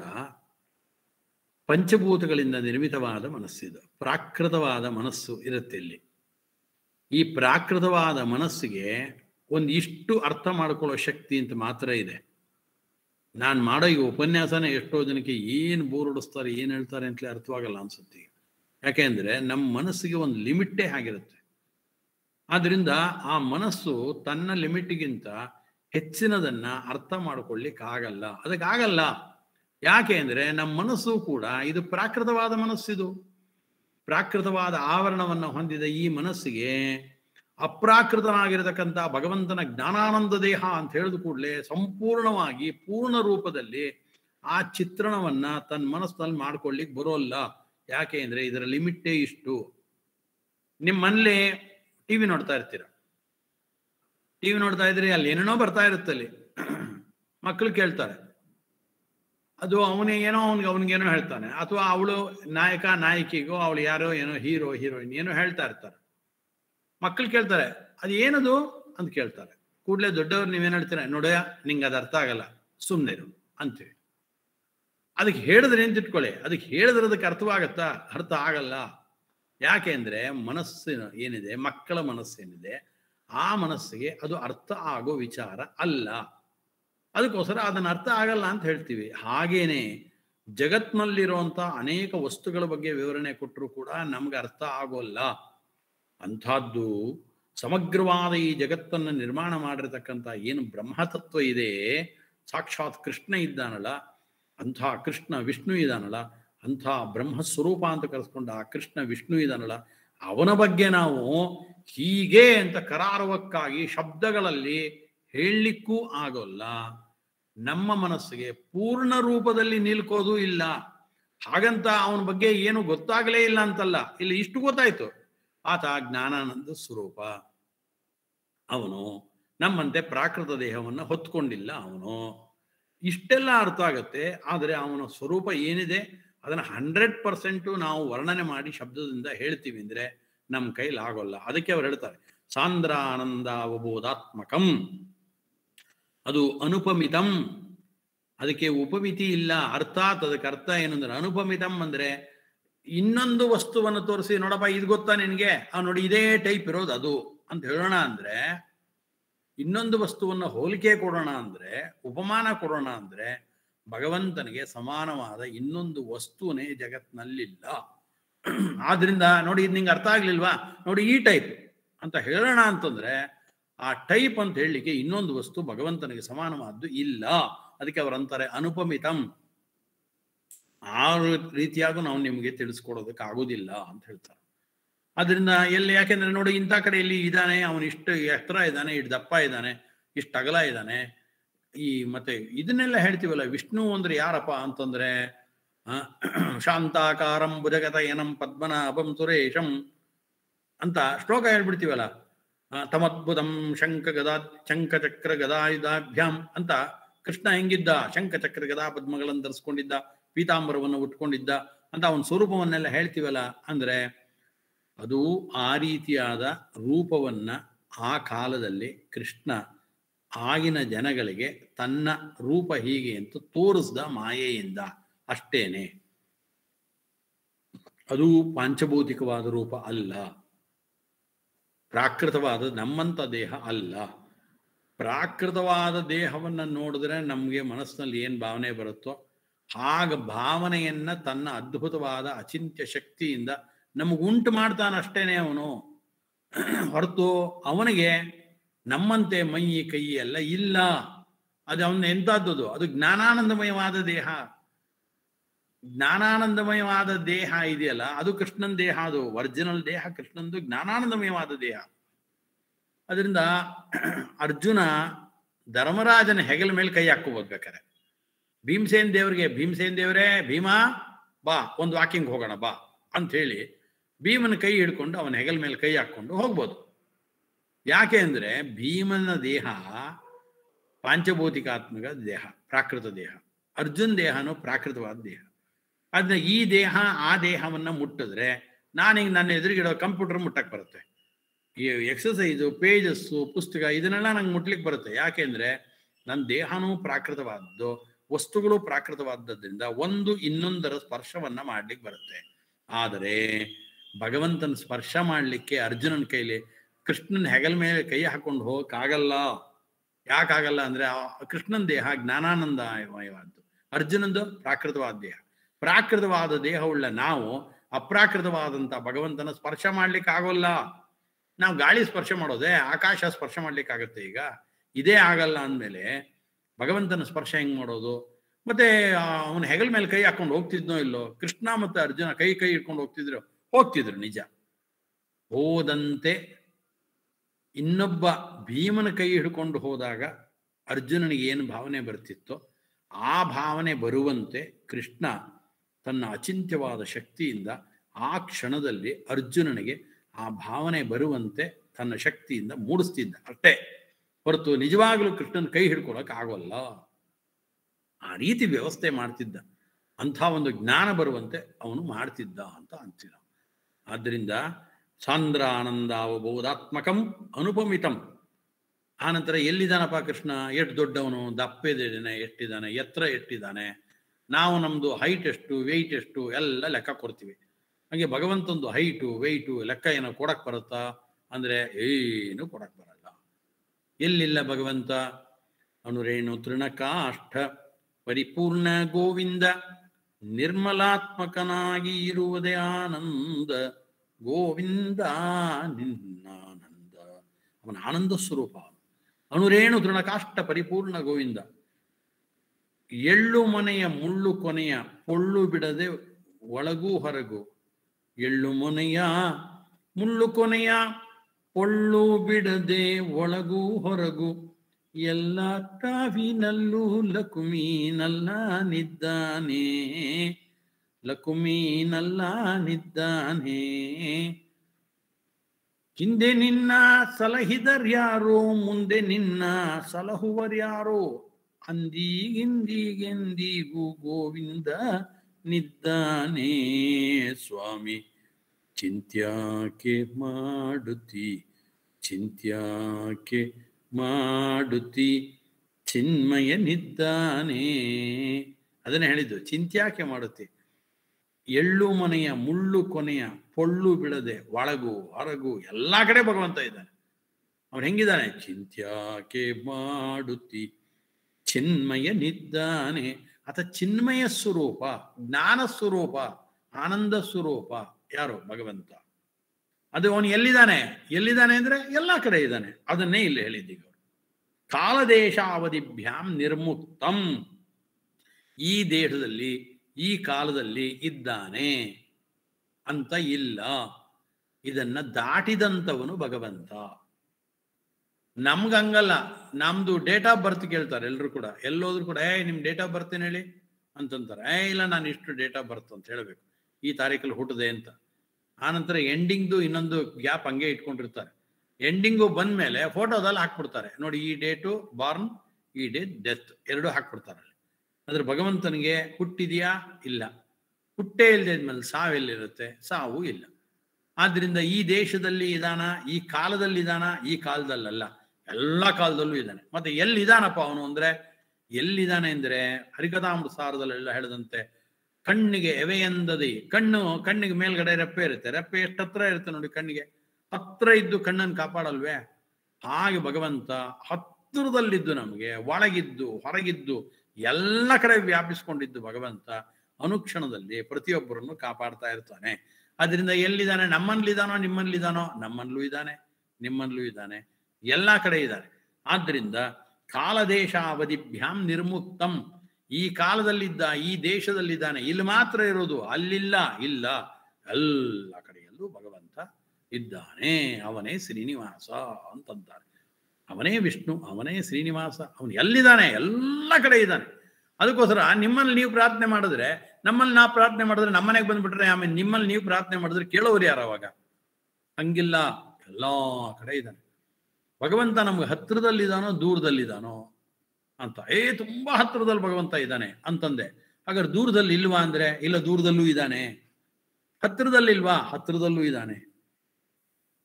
Speaker 1: ಪಂಚಭೂತಗಳಿಂದ ನಿರ್ಮಿತವಾದ ಮನಸ್ಸಿದು ಪ್ರಾಕೃತವಾದ ಮನಸ್ಸು ಇರುತ್ತೆ ಇಲ್ಲಿ ಈ ಪ್ರಾಕೃತವಾದ ಮನಸ್ಸಿಗೆ ಒಂದಿಷ್ಟು ಅರ್ಥ ಮಾಡ್ಕೊಳ್ಳೋ ಶಕ್ತಿ ಅಂತ ಮಾತ್ರ ಇದೆ ನಾನು ಮಾಡೋ ಈಗ ಉಪನ್ಯಾಸನ ಎಷ್ಟೋ ಜನಕ್ಕೆ ಏನು ಬೋರ್ ಹೊಡಿಸ್ತಾರೆ ಏನು ಹೇಳ್ತಾರೆ ಅಂತಲೇ ಅರ್ಥವಾಗಲ್ಲ ಅನ್ಸುತ್ತೆ ಯಾಕೆಂದ್ರೆ ನಮ್ಮ ಮನಸ್ಸಿಗೆ ಒಂದು ಲಿಮಿಟ್ಟೇ ಆಗಿರುತ್ತೆ ಆದ್ರಿಂದ ಆ ಮನಸ್ಸು ತನ್ನ ಲಿಮಿಟ್ಗಿಂತ ಹೆಚ್ಚಿನದನ್ನ ಅರ್ಥ ಮಾಡ್ಕೊಳ್ಳಿಕ್ಕಾಗಲ್ಲ ಅದಕ್ಕಾಗಲ್ಲ ಯಾಕೆ ಅಂದ್ರೆ ನಮ್ಮ ಮನಸ್ಸು ಕೂಡ ಇದು ಪ್ರಾಕೃತವಾದ ಮನಸ್ಸಿದು ಪ್ರಾಕೃತವಾದ ಆವರಣವನ್ನು ಹೊಂದಿದ ಈ ಮನಸ್ಸಿಗೆ ಅಪ್ರಾಕೃತನಾಗಿರತಕ್ಕಂಥ ಭಗವಂತನ ಜ್ಞಾನಾನಂದ ದೇಹ ಅಂತ ಹೇಳಿದ ಕೂಡಲೇ ಸಂಪೂರ್ಣವಾಗಿ ಪೂರ್ಣ ರೂಪದಲ್ಲಿ ಆ ಚಿತ್ರಣವನ್ನ ತನ್ನ ಮನಸ್ಸಿನಲ್ಲಿ ಮಾಡ್ಕೊಳ್ಳಿಕ್ ಬರೋಲ್ಲ ಯಾಕೆ ಅಂದ್ರೆ ಇದರ ಲಿಮಿಟ್ಟೇ ಇಷ್ಟು ನಿಮ್ಮ ಮನೇಲಿ ಟಿವಿ ನೋಡ್ತಾ ಇರ್ತೀರ ಟಿವಿ ನೋಡ್ತಾ ಇದ್ರೆ ಅಲ್ಲಿ ಏನೇನೋ ಬರ್ತಾ ಇರುತ್ತೆ ಅಲ್ಲಿ ಮಕ್ಕಳು ಕೇಳ್ತಾರೆ ಅದು ಅವನಿಗೆ ಏನೋ ಅವನಿಗೆ ಅವನಿಗೇನೋ ಹೇಳ್ತಾನೆ ಅಥವಾ ಅವಳು ನಾಯಕ ನಾಯಕಿಗೋ ಅವಳು ಯಾರೋ ಏನೋ ಹೀರೋ ಹೀರೋಯಿನ್ ಏನೋ ಹೇಳ್ತಾ ಇರ್ತಾರೆ ಮಕ್ಕಳು ಕೇಳ್ತಾರೆ ಅದು ಏನದು ಅಂತ ಕೇಳ್ತಾರೆ ಕೂಡಲೇ ದೊಡ್ಡವ್ರು ನೀವೇನು ಹೇಳ್ತೀರ ನೋಡಯ್ಯ ನಿಂಗೆ ಅದು ಅರ್ಥ ಆಗಲ್ಲ ಸುಮ್ಮನೆ ಇರು ಅಂತೀವಿ ಅದಕ್ಕೆ ಹೇಳಿದ್ರೆ ಏನ್ ತಿಟ್ಕೊಳ್ಳಿ ಅದಕ್ಕೆ ಹೇಳಿದ್ರೆ ಅದಕ್ಕೆ ಅರ್ಥವಾಗತ್ತಾ ಅರ್ಥ ಆಗಲ್ಲ ಯಾಕೆ ಅಂದ್ರೆ ಮನಸ್ಸಿನ ಏನಿದೆ ಮಕ್ಕಳ ಮನಸ್ಸೇನಿದೆ ಆ ಮನಸ್ಸಿಗೆ ಅದು ಅರ್ಥ ಆಗೋ ವಿಚಾರ ಅಲ್ಲ ಅದಕ್ಕೋಸ್ಕರ ಅದನ್ನ ಅರ್ಥ ಆಗಲ್ಲ ಅಂತ ಹೇಳ್ತೀವಿ ಹಾಗೇನೆ ಜಗತ್ನಲ್ಲಿರುವಂತ ಅನೇಕ ವಸ್ತುಗಳ ಬಗ್ಗೆ ವಿವರಣೆ ಕೊಟ್ಟರು ಕೂಡ ನಮ್ಗೆ ಅರ್ಥ ಆಗೋಲ್ಲ ಅಂಥದ್ದು ಸಮಗ್ರವಾದ ಈ ಜಗತ್ತನ್ನು ನಿರ್ಮಾಣ ಮಾಡಿರತಕ್ಕಂಥ ಏನು ಬ್ರಹ್ಮತತ್ವ ಇದೆ ಸಾಕ್ಷಾತ್ ಕೃಷ್ಣ ಇದ್ದಾನಲ್ಲ ಅಂಥ ಕೃಷ್ಣ ವಿಷ್ಣು ಇದ್ದಾನಲ್ಲ ಅಂಥ ಬ್ರಹ್ಮ ಸ್ವರೂಪ ಅಂತ ಕರೆಸ್ಕೊಂಡ ಆ ಕೃಷ್ಣ ವಿಷ್ಣು ಇದ್ದಾನಲ್ಲ ಅವನ ಬಗ್ಗೆ ನಾವು ಹೀಗೆ ಅಂತ ಕರಾರುವಕ್ಕಾಗಿ ಶಬ್ದಗಳಲ್ಲಿ ಹೇಳಲಿಕ್ಕೂ ಆಗೋಲ್ಲ ನಮ್ಮ ಮನಸ್ಸಿಗೆ ಪೂರ್ಣ ರೂಪದಲ್ಲಿ ನಿಲ್ಕೋದು ಇಲ್ಲ ಹಾಗಂತ ಅವನ ಬಗ್ಗೆ ಏನು ಗೊತ್ತಾಗಲೇ ಇಲ್ಲ ಅಂತಲ್ಲ ಇಲ್ಲಿ ಇಷ್ಟು ಗೊತ್ತಾಯ್ತು ಆತ ಜ್ಞಾನಾನಂದ ಸ್ವರೂಪ ಅವನು ನಮ್ಮಂತೆ ಪ್ರಾಕೃತ ದೇಹವನ್ನು ಹೊತ್ಕೊಂಡಿಲ್ಲ ಅವನು ಇಷ್ಟೆಲ್ಲ ಅರ್ಥ ಆಗತ್ತೆ ಆದರೆ ಅವನ ಸ್ವರೂಪ ಏನಿದೆ ಅದನ್ನು ಹಂಡ್ರೆಡ್ ಪರ್ಸೆಂಟು ನಾವು ವರ್ಣನೆ ಮಾಡಿ ಶಬ್ದದಿಂದ ಹೇಳ್ತೀವಿ ಅಂದ್ರೆ ನಮ್ಮ ಕೈಲಿ ಆಗೋಲ್ಲ ಅದಕ್ಕೆ ಅವ್ರು ಹೇಳ್ತಾರೆ ಸಾಂದ್ರಾನಂದ ಅವಬೋಧಾತ್ಮಕಂ ಅದು ಅನುಪಮಿತಂ ಅದಕ್ಕೆ ಉಪಮಿತಿ ಇಲ್ಲ ಅರ್ಥಾತ್ ಅದಕ್ಕೆ ಅರ್ಥ ಏನಂದ್ರೆ ಅನುಪಮಿತಂ ಅಂದ್ರೆ ಇನ್ನೊಂದು ವಸ್ತುವನ್ನು ತೋರಿಸಿ ನೋಡಪ್ಪ ಇದು ಗೊತ್ತಾ ನಿನಗೆ ಆ ನೋಡಿ ಇದೇ ಟೈಪ್ ಇರೋದು ಅದು ಅಂತ ಹೇಳೋಣ ಅಂದ್ರೆ ಇನ್ನೊಂದು ವಸ್ತುವನ್ನು ಹೋಲಿಕೆ ಕೊಡೋಣ ಅಂದ್ರೆ ಉಪಮಾನ ಕೊಡೋಣ ಅಂದ್ರೆ ಭಗವಂತನಿಗೆ ಸಮಾನವಾದ ಇನ್ನೊಂದು ವಸ್ತುನೇ ಜಗತ್ನಲ್ಲಿಲ್ಲ ಆದ್ರಿಂದ ನೋಡಿ ಇದು ನಿಂಗೆ ಅರ್ಥ ಆಗ್ಲಿಲ್ವಾ ನೋಡಿ ಈ ಟೈಪ್ ಅಂತ ಹೇಳೋಣ ಅಂತಂದ್ರೆ ಆ ಟೈಪ್ ಅಂತ ಹೇಳಲಿಕ್ಕೆ ಇನ್ನೊಂದು ವಸ್ತು ಭಗವಂತನಿಗೆ ಸಮಾನವಾದ್ದು ಇಲ್ಲ ಅದಕ್ಕೆ ಅವರಂತಾರೆ ಅನುಪಮಿತಂ ಆ ರೀತಿಯಾಗೂ ನಾವು ನಿಮಗೆ ತಿಳಿಸ್ಕೊಡೋದಕ್ಕೆ ಆಗೋದಿಲ್ಲ ಅಂತ ಹೇಳ್ತಾರೆ ಅದರಿಂದ ಎಲ್ಲಿ ಯಾಕೆಂದ್ರೆ ನೋಡಿ ಇಂಥ ಕಡೆಯಲ್ಲಿ ಇದ್ದಾನೆ ಅವನು ಇಷ್ಟು ಎತ್ತರ ಇದ್ದಾನೆ ಇಷ್ಟು ದಪ್ಪ ಇದ್ದಾನೆ ಇಷ್ಟು ಅಗಲ ಇದ್ದಾನೆ ಈ ಮತ್ತೆ ಇದನ್ನೆಲ್ಲ ಹೇಳ್ತೀವಲ್ಲ ವಿಷ್ಣು ಅಂದ್ರೆ ಯಾರಪ್ಪ ಅಂತಂದ್ರೆ ಆ, ಶಾಂತಾಕಾರಂ ಭುಜಗತ ಏನಂ ಪದ್ಮನಾಭಂ ಸುರೇಶಂ ಅಂತ ಶ್ಲೋಕ ಹೇಳ್ಬಿಡ್ತೀವಲ್ಲ ಆ, ತಮದ್ಭುತಂ ಶಂಖ ಗದಾ ಶಂಖಚಕ್ರ ಗದಾಯುಧಾಭ್ಯಾಂ ಅಂತ ಕೃಷ್ಣ ಹೆಂಗಿದ್ದ ಶಂಖಚಕ್ರ ಗದಾ ಪದ್ಮಗಳನ್ನು ಧರಿಸ್ಕೊಂಡಿದ್ದ ಪೀತಾಂಬರವನ್ನು ಉಟ್ಕೊಂಡಿದ್ದ ಅಂತ ಅವನ ಸ್ವರೂಪವನ್ನೆಲ್ಲ ಹೇಳ್ತೀವಲ್ಲ ಅಂದ್ರೆ ಅದು ಆ ರೀತಿಯಾದ ರೂಪವನ್ನ ಆ ಕಾಲದಲ್ಲಿ ಕೃಷ್ಣ ಆಗಿನ ಜನಗಳಿಗೆ ತನ್ನ ರೂಪ ಹೀಗೆ ಅಂತ ತೋರಿಸ್ದ ಮಾಯೆಯಿಂದ ಅಷ್ಟೇನೆ ಅದು ಪಾಂಚಭೌತಿಕವಾದ ರೂಪ ಅಲ್ಲ ಪ್ರಾಕೃತವಾದ ನಮ್ಮಂಥ ದೇಹ ಅಲ್ಲ ಪ್ರಾಕೃತವಾದ ದೇಹವನ್ನು ನೋಡಿದ್ರೆ ನಮಗೆ ಮನಸ್ಸಿನಲ್ಲಿ ಏನು ಭಾವನೆ ಬರುತ್ತೋ ಆಗ ಭಾವನೆಯನ್ನ ತನ್ನ ಅದ್ಭುತವಾದ ಅಚಿಂತ್ಯ ಶಕ್ತಿಯಿಂದ ನಮಗುಂಟು ಮಾಡ್ತಾನೆ ಅಷ್ಟೇನೆ ಅವನು ಹೊರತು ಅವನಿಗೆ ನಮ್ಮಂತೆ ಮೈ ಕೈ ಎಲ್ಲ ಇಲ್ಲ ಅದು ಅವನ ಎಂಥದ್ದು ಅದು ಜ್ಞಾನಾನಂದಮಯವಾದ ದೇಹ ಜ್ಞಾನಾನಂದಮಯವಾದ ದೇಹ ಇದೆಯಲ್ಲ ಅದು ಕೃಷ್ಣನ್ ದೇಹ ಅದು ಒರಿಜಿನಲ್ ದೇಹ ಕೃಷ್ಣಂದು ಜ್ಞಾನಾನಂದಮಯವಾದ ದೇಹ ಅದರಿಂದ ಅರ್ಜುನ ಧರ್ಮರಾಜನ ಹೆಗಲ ಮೇಲೆ ಕೈ ಹಾಕೋಬೋದು ಬೇಕಾರೆ ಭೀಮಸೇನ್ ದೇವ್ರಿಗೆ ಭೀಮಸೇನ್ ದೇವರೇ ಭೀಮಾ ಬಾ ಒಂದು ವಾಕಿಂಗ್ ಹೋಗೋಣ ಬಾ ಅಂತ ಹೇಳಿ ಭೀಮನ ಕೈ ಹಿಡ್ಕೊಂಡು ಅವನ ಹೆಗಲ ಮೇಲೆ ಕೈ ಹಾಕೊಂಡು ಹೋಗ್ಬೋದು ಯಾಕೆ ಅಂದ್ರೆ ಭೀಮನ ದೇಹ ಪಾಂಚಭೌತಿಕಾತ್ಮಕ ದೇಹ ಪ್ರಾಕೃತ ದೇಹ ಅರ್ಜುನ್ ದೇಹನೂ ಪ್ರಾಕೃತವಾದ ದೇಹ ಅದನ್ನ ಈ ದೇಹ ಆ ದೇಹವನ್ನ ಮುಟ್ಟಿದ್ರೆ ನಾನೀಗ ನನ್ನ ಎದುರಿಗಿಡೋ ಕಂಪ್ಯೂಟರ್ ಮುಟ್ಟಕ್ಕೆ ಬರುತ್ತೆ ಈ ಎಕ್ಸಸೈಸು ಪೇಜಸ್ಸು ಪುಸ್ತಕ ಇದನ್ನೆಲ್ಲ ನಂಗೆ ಮುಟ್ಲಿಕ್ಕೆ ಬರುತ್ತೆ ಯಾಕೆಂದ್ರೆ ನನ್ನ ದೇಹನೂ ಪ್ರಾಕೃತವಾದದ್ದು ವಸ್ತುಗಳು ಪ್ರಾಕೃತವಾದದ್ರಿಂದ ಒಂದು ಇನ್ನೊಂದರ ಸ್ಪರ್ಶವನ್ನ ಮಾಡ್ಲಿಕ್ಕೆ ಬರುತ್ತೆ ಆದರೆ ಭಗವಂತನ ಸ್ಪರ್ಶ ಮಾಡಲಿಕ್ಕೆ ಅರ್ಜುನನ ಕೈಲಿ ಕೃಷ್ಣನ ಹೆಗಲ ಮೇಲೆ ಕೈ ಹಾಕೊಂಡು ಹೋಗಕ್ಕಾಗಲ್ಲ ಯಾಕಾಗಲ್ಲ ಅಂದ್ರೆ ಆ ಕೃಷ್ಣನ ದೇಹ ಜ್ಞಾನಾನಂದಮಯವಾದ್ದು ಅರ್ಜುನಂದು ಪ್ರಾಕೃತವಾದ ದೇಹ ಪ್ರಾಕೃತವಾದ ದೇಹವುಳ್ಳ ನಾವು ಅಪ್ರಾಕೃತವಾದಂಥ ಭಗವಂತನ ಸ್ಪರ್ಶ ಮಾಡ್ಲಿಕ್ಕೆ ಆಗೋಲ್ಲ ನಾವು ಗಾಳಿ ಸ್ಪರ್ಶ ಮಾಡೋದೇ ಆಕಾಶ ಸ್ಪರ್ಶ ಮಾಡ್ಲಿಕ್ಕೆ ಆಗುತ್ತೆ ಈಗ ಇದೇ ಆಗಲ್ಲ ಅಂದಮೇಲೆ ಭಗವಂತನ ಸ್ಪರ್ಶ ಹೆಂಗ್ ಮಾಡೋದು ಮತ್ತೆ ಅವನ ಹೆಗಲ ಮೇಲೆ ಕೈ ಹಾಕೊಂಡು ಹೋಗ್ತಿದ್ನೋ ಇಲ್ಲೋ ಕೃಷ್ಣ ಮತ್ತು ಅರ್ಜುನ ಕೈ ಕೈ ಇಟ್ಕೊಂಡು ಹೋಗ್ತಿದ್ರು ಹೋಗ್ತಿದ್ರು ನಿಜ ಹೋದಂತೆ ಇನ್ನೊಬ್ಬ ಭೀಮನ ಕೈ ಹಿಡ್ಕೊಂಡು ಹೋದಾಗ ಅರ್ಜುನನಿಗೆ ಏನು ಭಾವನೆ ಬರ್ತಿತ್ತೋ ಆ ಭಾವನೆ ಬರುವಂತೆ ಕೃಷ್ಣ ತನ್ನ ಅಚಿಂತ್ಯವಾದ ಶಕ್ತಿಯಿಂದ ಆ ಕ್ಷಣದಲ್ಲಿ ಅರ್ಜುನನಿಗೆ ಆ ಭಾವನೆ ಬರುವಂತೆ ತನ್ನ ಶಕ್ತಿಯಿಂದ ಮೂಡಿಸ್ತಿದ್ದ ಅಷ್ಟೇ ಹೊರತು ನಿಜವಾಗಲೂ ಕೃಷ್ಣನ ಕೈ ಹಿಡ್ಕೊಳಕ್ ಆಗೋಲ್ಲ ಆ ರೀತಿ ವ್ಯವಸ್ಥೆ ಮಾಡ್ತಿದ್ದ ಅಂಥ ಒಂದು ಜ್ಞಾನ ಬರುವಂತೆ ಅವನು ಮಾಡ್ತಿದ್ದ ಅಂತ ಅಂತೀವಿ ನಾವು ಆದ್ದರಿಂದ ಸಾಂದ್ರ ಆನಂದಾವಬೋಧಾತ್ಮಕಂ ಅನುಪಮಿತಂ ಆನಂತರ ಎಲ್ಲಿದ್ದಾನಪ್ಪ ಕೃಷ್ಣ ಎಷ್ಟು ದೊಡ್ಡವನು ದಪ್ಪೆದಿದ್ದಾನೆ ಎಷ್ಟಿದ್ದಾನೆ ಎತ್ತರ ಎಷ್ಟಿದ್ದಾನೆ ನಾವು ನಮ್ಮದು ಹೈಟ್ ಎಷ್ಟು ವೆಯ್ಟ್ ಎಷ್ಟು ಎಲ್ಲ ಲೆಕ್ಕ ಕೊಡ್ತೀವಿ ಹಾಗೆ ಭಗವಂತಂದು ಹೈಟು ವೆಯ್ಟು ಲೆಕ್ಕ ಏನೋ ಕೊಡಕ್ ಬರುತ್ತಾ ಅಂದ್ರೆ ಏನು ಕೊಡಕ್ ಬರಲ್ಲ ಎಲ್ಲಿಲ್ಲ ಭಗವಂತ ಅನುರೇಣು ತೃಣಕಾಷ್ಠ ಪರಿಪೂರ್ಣ ಗೋವಿಂದ ನಿರ್ಮಲಾತ್ಮಕನಾಗಿ ಇರುವುದೇ ಆನಂದ ಗೋವಿಂದ ನಿನ್ನಾನಂದ ಅವನ ಆನಂದ ಸ್ವರೂಪ ಅನುರೇಣು ತೃಣಕಾಷ್ಟ ಪರಿಪೂರ್ಣ ಗೋವಿಂದ ಎಳ್ಳು ಮನೆಯ ಮುಳ್ಳು ಕೊನೆಯ ಪೊಳ್ಳು ಬಿಡದೆ ಒಳಗೂ ಹೊರಗು ಎಳ್ಳು ಮೊನೆಯ ಮುಳ್ಳು ಕೊನೆಯ ಪೊಳ್ಳು ಬಿಡದೆ ಒಳಗೂ ಹೊರಗು ಎಲ್ಲ ಕಾವಿನಲ್ಲೂ ಲಕುಮೀನಲ್ಲ ನಿದ್ದಾನೆ ಲಕುಮೀನಲ್ಲ ನಿದ್ದಾನೆ ಹಿಂದೆ ನಿನ್ನ ಸಲಹಿದರ್ಯಾರೋ ಮುಂದೆ ನಿನ್ನ ಸಲಹುವರ್ಯಾರೋ ಅಂದೀಗಿಂದೀಗೆಂದಿಗೂ ಗೋವಿಂದ ನಿದ್ದಾನೆ ಸ್ವಾಮಿ ಚಿಂತ್ಯಾಕೆ ಮಾಡುತ್ತಿ ಚಿಂತ್ಯಾಕೆ ಮಾಡುತ್ತಿ ಚಿನ್ಮಯನಿದ್ದಾನೆ ಅದನ್ನೇ ಹೇಳಿದ್ದು ಚಿಂತ್ಯಾಕೆ ಮಾಡುತ್ತಿ ಎಳ್ಳು ಮನೆಯ ಮುಳ್ಳು ಕೊನೆಯ ಪೊಳ್ಳು ಬಿಡದೆ ಒಳಗು ಹೊರಗು ಎಲ್ಲಾ ಕಡೆ ಭಗವಂತ ಇದ್ದಾನೆ ಅವನು ಹೆಂಗಿದ್ದಾನೆ ಚಿಂತ್ಯಾಕೆ ಮಾಡುತ್ತಿ ಚಿನ್ಮಯನಿದ್ದಾನೆ ಆತ ಚಿನ್ಮಯ ಸ್ವರೂಪ ಜ್ಞಾನ ಸ್ವರೂಪ ಆನಂದ ಸ್ವರೂಪ ಯಾರು ಭಗವಂತ ಅದು ಅವನು ಎಲ್ಲಿದ್ದಾನೆ ಎಲ್ಲಿದ್ದಾನೆ ಅಂದ್ರೆ ಎಲ್ಲಾ ಕಡೆ ಇದ್ದಾನೆ ಅದನ್ನೇ ಇಲ್ಲಿ ಹೇಳಿದ್ದೀಗ ಅವರು ಕಾಲದೇಶ ಅವಧಿಭ್ಯಾಂ ನಿರ್ಮುಕ್ತಂ ಈ ದೇಶದಲ್ಲಿ ಈ ಕಾಲದಲ್ಲಿ ಇದ್ದಾನೆ ಅಂತ ಇಲ್ಲ ಇದನ್ನ ದಾಟಿದಂಥವನು ಭಗವಂತ ನಮ್ಗಂಗಲ್ಲ ನಮ್ದು ಡೇಟ್ ಆಫ್ ಬರ್ತ್ ಕೇಳ್ತಾರೆ ಎಲ್ಲರೂ ಕೂಡ ಎಲ್ಲೋದ್ರು ಕೂಡ ಏ ನಿಮ್ ಡೇಟ್ ಆಫ್ ಬರ್ತ್ ಹೇಳಿ ಅಂತಂತಾರೆ ಏ ಇಲ್ಲ ನಾನು ಇಷ್ಟು ಡೇಟ್ ಆಫ್ ಬರ್ತ್ ಅಂತ ಹೇಳಬೇಕು ಈ ತಾರೀಕಲ್ಲಿ ಹುಟ್ಟದೆ ಅಂತ ಆನಂತರ ಎಂಡಿಂಗ್ದು ಇನ್ನೊಂದು ಗ್ಯಾಪ್ ಹಂಗೆ ಇಟ್ಕೊಂಡಿರ್ತಾರೆ ಎಂಡಿಂಗು ಬಂದ್ಮೇಲೆ ಫೋಟೋದಲ್ಲಿ ಹಾಕ್ಬಿಡ್ತಾರೆ ನೋಡಿ ಈ ಡೇಟು ಬಾರ್ನ್ ಈ ಡೇಟ್ ಡೆತ್ ಎರಡು ಹಾಕ್ಬಿಡ್ತಾರೆ ಅಲ್ಲಿ ಅದ್ರ ಭಗವಂತನಿಗೆ ಹುಟ್ಟಿದೆಯಾ ಇಲ್ಲ ಹುಟ್ಟೇ ಇಲ್ಲದೆ ಇದ್ಮೇಲೆ ಸಾವೆಲ್ಲಿರುತ್ತೆ ಸಾವು ಇಲ್ಲ ಆದ್ರಿಂದ ಈ ದೇಶದಲ್ಲಿ ಇದಾನ ಈ ಕಾಲದಲ್ಲಿ ಇದಾನ ಈ ಕಾಲದಲ್ಲಲ್ಲ ಎಲ್ಲ ಕಾಲದಲ್ಲೂ ಇದ್ದಾನೆ ಮತ್ತೆ ಎಲ್ಲಿದಾನಪ್ಪ ಅವನು ಅಂದ್ರೆ ಎಲ್ಲಿದ್ದಾನೆ ಅಂದ್ರೆ ಹರಿಕಥಾಮೃತ ಸಾರದಲ್ಲೆಲ್ಲ ಹೇಳಿದಂತೆ ಕಣ್ಣಿಗೆ ಎವೆಯಂದದಿ ಕಣ್ಣು ಕಣ್ಣಿಗೆ ಮೇಲ್ಗಡೆ ರೆಪ್ಪೆ ಇರುತ್ತೆ ರೆಪ್ಪೆ ಎಷ್ಟು ಹತ್ರ ಇರುತ್ತೆ ನೋಡಿ ಕಣ್ಣಿಗೆ ಹತ್ರ ಇದ್ದು ಕಣ್ಣನ್ನು ಕಾಪಾಡಲ್ವೇ ಹಾಗೆ ಭಗವಂತ ಹತ್ತಿರದಲ್ಲಿದ್ದು ನಮಗೆ ಒಳಗಿದ್ದು ಹೊರಗಿದ್ದು ಎಲ್ಲ ಕಡೆ ವ್ಯಾಪಿಸ್ಕೊಂಡಿದ್ದು ಭಗವಂತ ಅನುಕ್ಷಣದಲ್ಲಿ ಪ್ರತಿಯೊಬ್ಬರನ್ನು ಕಾಪಾಡ್ತಾ ಇರ್ತಾನೆ ಅದರಿಂದ ಎಲ್ಲಿದ್ದಾನೆ ನಮ್ಮಲ್ಲಿದ್ದಾನೋ ನಿಮ್ಮಲ್ಲಿದ್ದಾನೋ ನಮ್ಮಲ್ಲೂ ಇದ್ದಾನೆ ನಿಮ್ಮಲ್ಲೂ ಇದ್ದಾನೆ ಎಲ್ಲ ಕಡೆ ಇದ್ದಾನೆ ಆದ್ರಿಂದ ಕಾಲದೇಶ ಅವಧಿಭ್ಯಾಂ ನಿರ್ಮುಕ್ತಂ ಈ ಕಾಲದಲ್ಲಿದ್ದ ಈ ದೇಶದಲ್ಲಿದ್ದಾನೆ ಇಲ್ಲಿ ಮಾತ್ರ ಇರೋದು ಅಲ್ಲಿಲ್ಲ ಇಲ್ಲ ಎಲ್ಲ ಕಡೆಯಲ್ಲೂ ಭಗವಂತ ಇದ್ದಾನೆ ಅವನೇ ಶ್ರೀನಿವಾಸ ಅಂತಂತಾರೆ ಅವನೇ ವಿಷ್ಣು ಅವನೇ ಶ್ರೀನಿವಾಸ ಅವನು ಎಲ್ಲಿದ್ದಾನೆ ಎಲ್ಲ ಕಡೆ ಇದ್ದಾನೆ ಅದಕ್ಕೋಸ್ಕರ ನಿಮ್ಮಲ್ಲಿ ನೀವು ಪ್ರಾರ್ಥನೆ ಮಾಡಿದ್ರೆ ನಮ್ಮಲ್ಲಿ ನಾವು ಪ್ರಾರ್ಥನೆ ಮಾಡಿದ್ರೆ ನಮ್ಮನೆಗೆ ಬಂದ್ಬಿಟ್ರೆ ಆಮೇಲೆ ನಿಮ್ಮಲ್ಲಿ ನೀವು ಪ್ರಾರ್ಥನೆ ಮಾಡಿದ್ರೆ ಕೇಳೋರು ಯಾರು ಅವಾಗ ಹಂಗಿಲ್ಲ ಎಲ್ಲಾ ಕಡೆ ಇದ್ದಾನೆ ಭಗವಂತ ನಮ್ಗೆ ಹತ್ತಿರದಲ್ಲಿದ್ದಾನೋ ದೂರದಲ್ಲಿದ್ದಾನೋ ಅಂತ ಏ ತುಂಬಾ ಹತ್ತಿರದಲ್ಲಿ ಭಗವಂತ ಇದ್ದಾನೆ ಅಂತಂದೆ ಹಾಗಾದ್ರೆ ದೂರದಲ್ಲಿ ಇಲ್ವಾ ಅಂದ್ರೆ ಇಲ್ಲ ದೂರದಲ್ಲೂ ಇದ್ದಾನೆ ಹತ್ತಿರದಲ್ಲಿಲ್ವಾ ಹತ್ತಿರದಲ್ಲೂ ಇದ್ದಾನೆ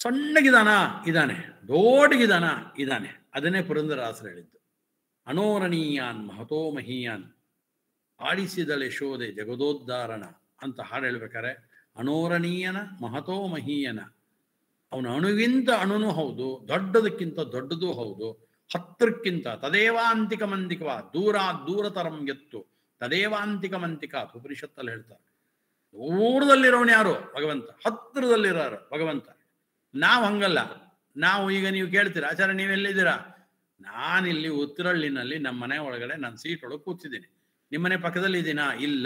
Speaker 1: ಸಣ್ಣಗಿದಾನ ಇದ್ದಾನೆ ದೊಡ್ಡಗಿದಾನ ಇದ್ದಾನೆ ಅದನ್ನೇ ಪುರಂದರಾಸರು ಹೇಳಿದ್ದು ಅನೋರಣೀಯಾನ್ ಮಹತೋ ಮಹೀಯಾನ್ ಆಡಿಸಿದಳೆ ಶೋಧೆ ಜಗದೋದ್ಧಾರಣ ಅಂತ ಹಾಡು ಹೇಳ್ಬೇಕಾರೆ ಅನೋರಣೀಯನ ಮಹತೋ ಮಹೀಯನ ಅವನ ಅಣುವಿಂತ ಅಣುನು ಹೌದು ದೊಡ್ಡದಕ್ಕಿಂತ ದೊಡ್ಡದು ಹೌದು ಹತ್ರಕ್ಕಿಂತ ತದೇವಾಂತಿಕ ಮಂತಿಕವ ದೂರ ದೂರತರಂ ಎತ್ತು ತದೇವಾಂತಿಕ ಮಂತಿಕ ಉಪನಿಷತ್ತಲ್ಲಿ ಹೇಳ್ತಾರೆ ದೂರದಲ್ಲಿರೋನು ಯಾರು ಭಗವಂತ ಹತ್ತಿರದಲ್ಲಿರೋರು ಭಗವಂತ ನಾವು ಹಂಗಲ್ಲ ನಾವು ಈಗ ನೀವು ಕೇಳ್ತೀರಾ ಆಚಾರ್ಯ ನೀವೆಲ್ಲಿದ್ದೀರಾ ನಾನಿಲ್ಲಿ ಉತ್ತರಹಳ್ಳಿನಲ್ಲಿ ನಮ್ಮ ಮನೆ ಒಳಗಡೆ ನನ್ನ ಸೀಟ್ ಒಳಗೆ ಕೂತಿದ್ದೀನಿ ನಿಮ್ಮನೆ ಪಕ್ಕದಲ್ಲಿ ಇದ್ದೀನಾ ಇಲ್ಲ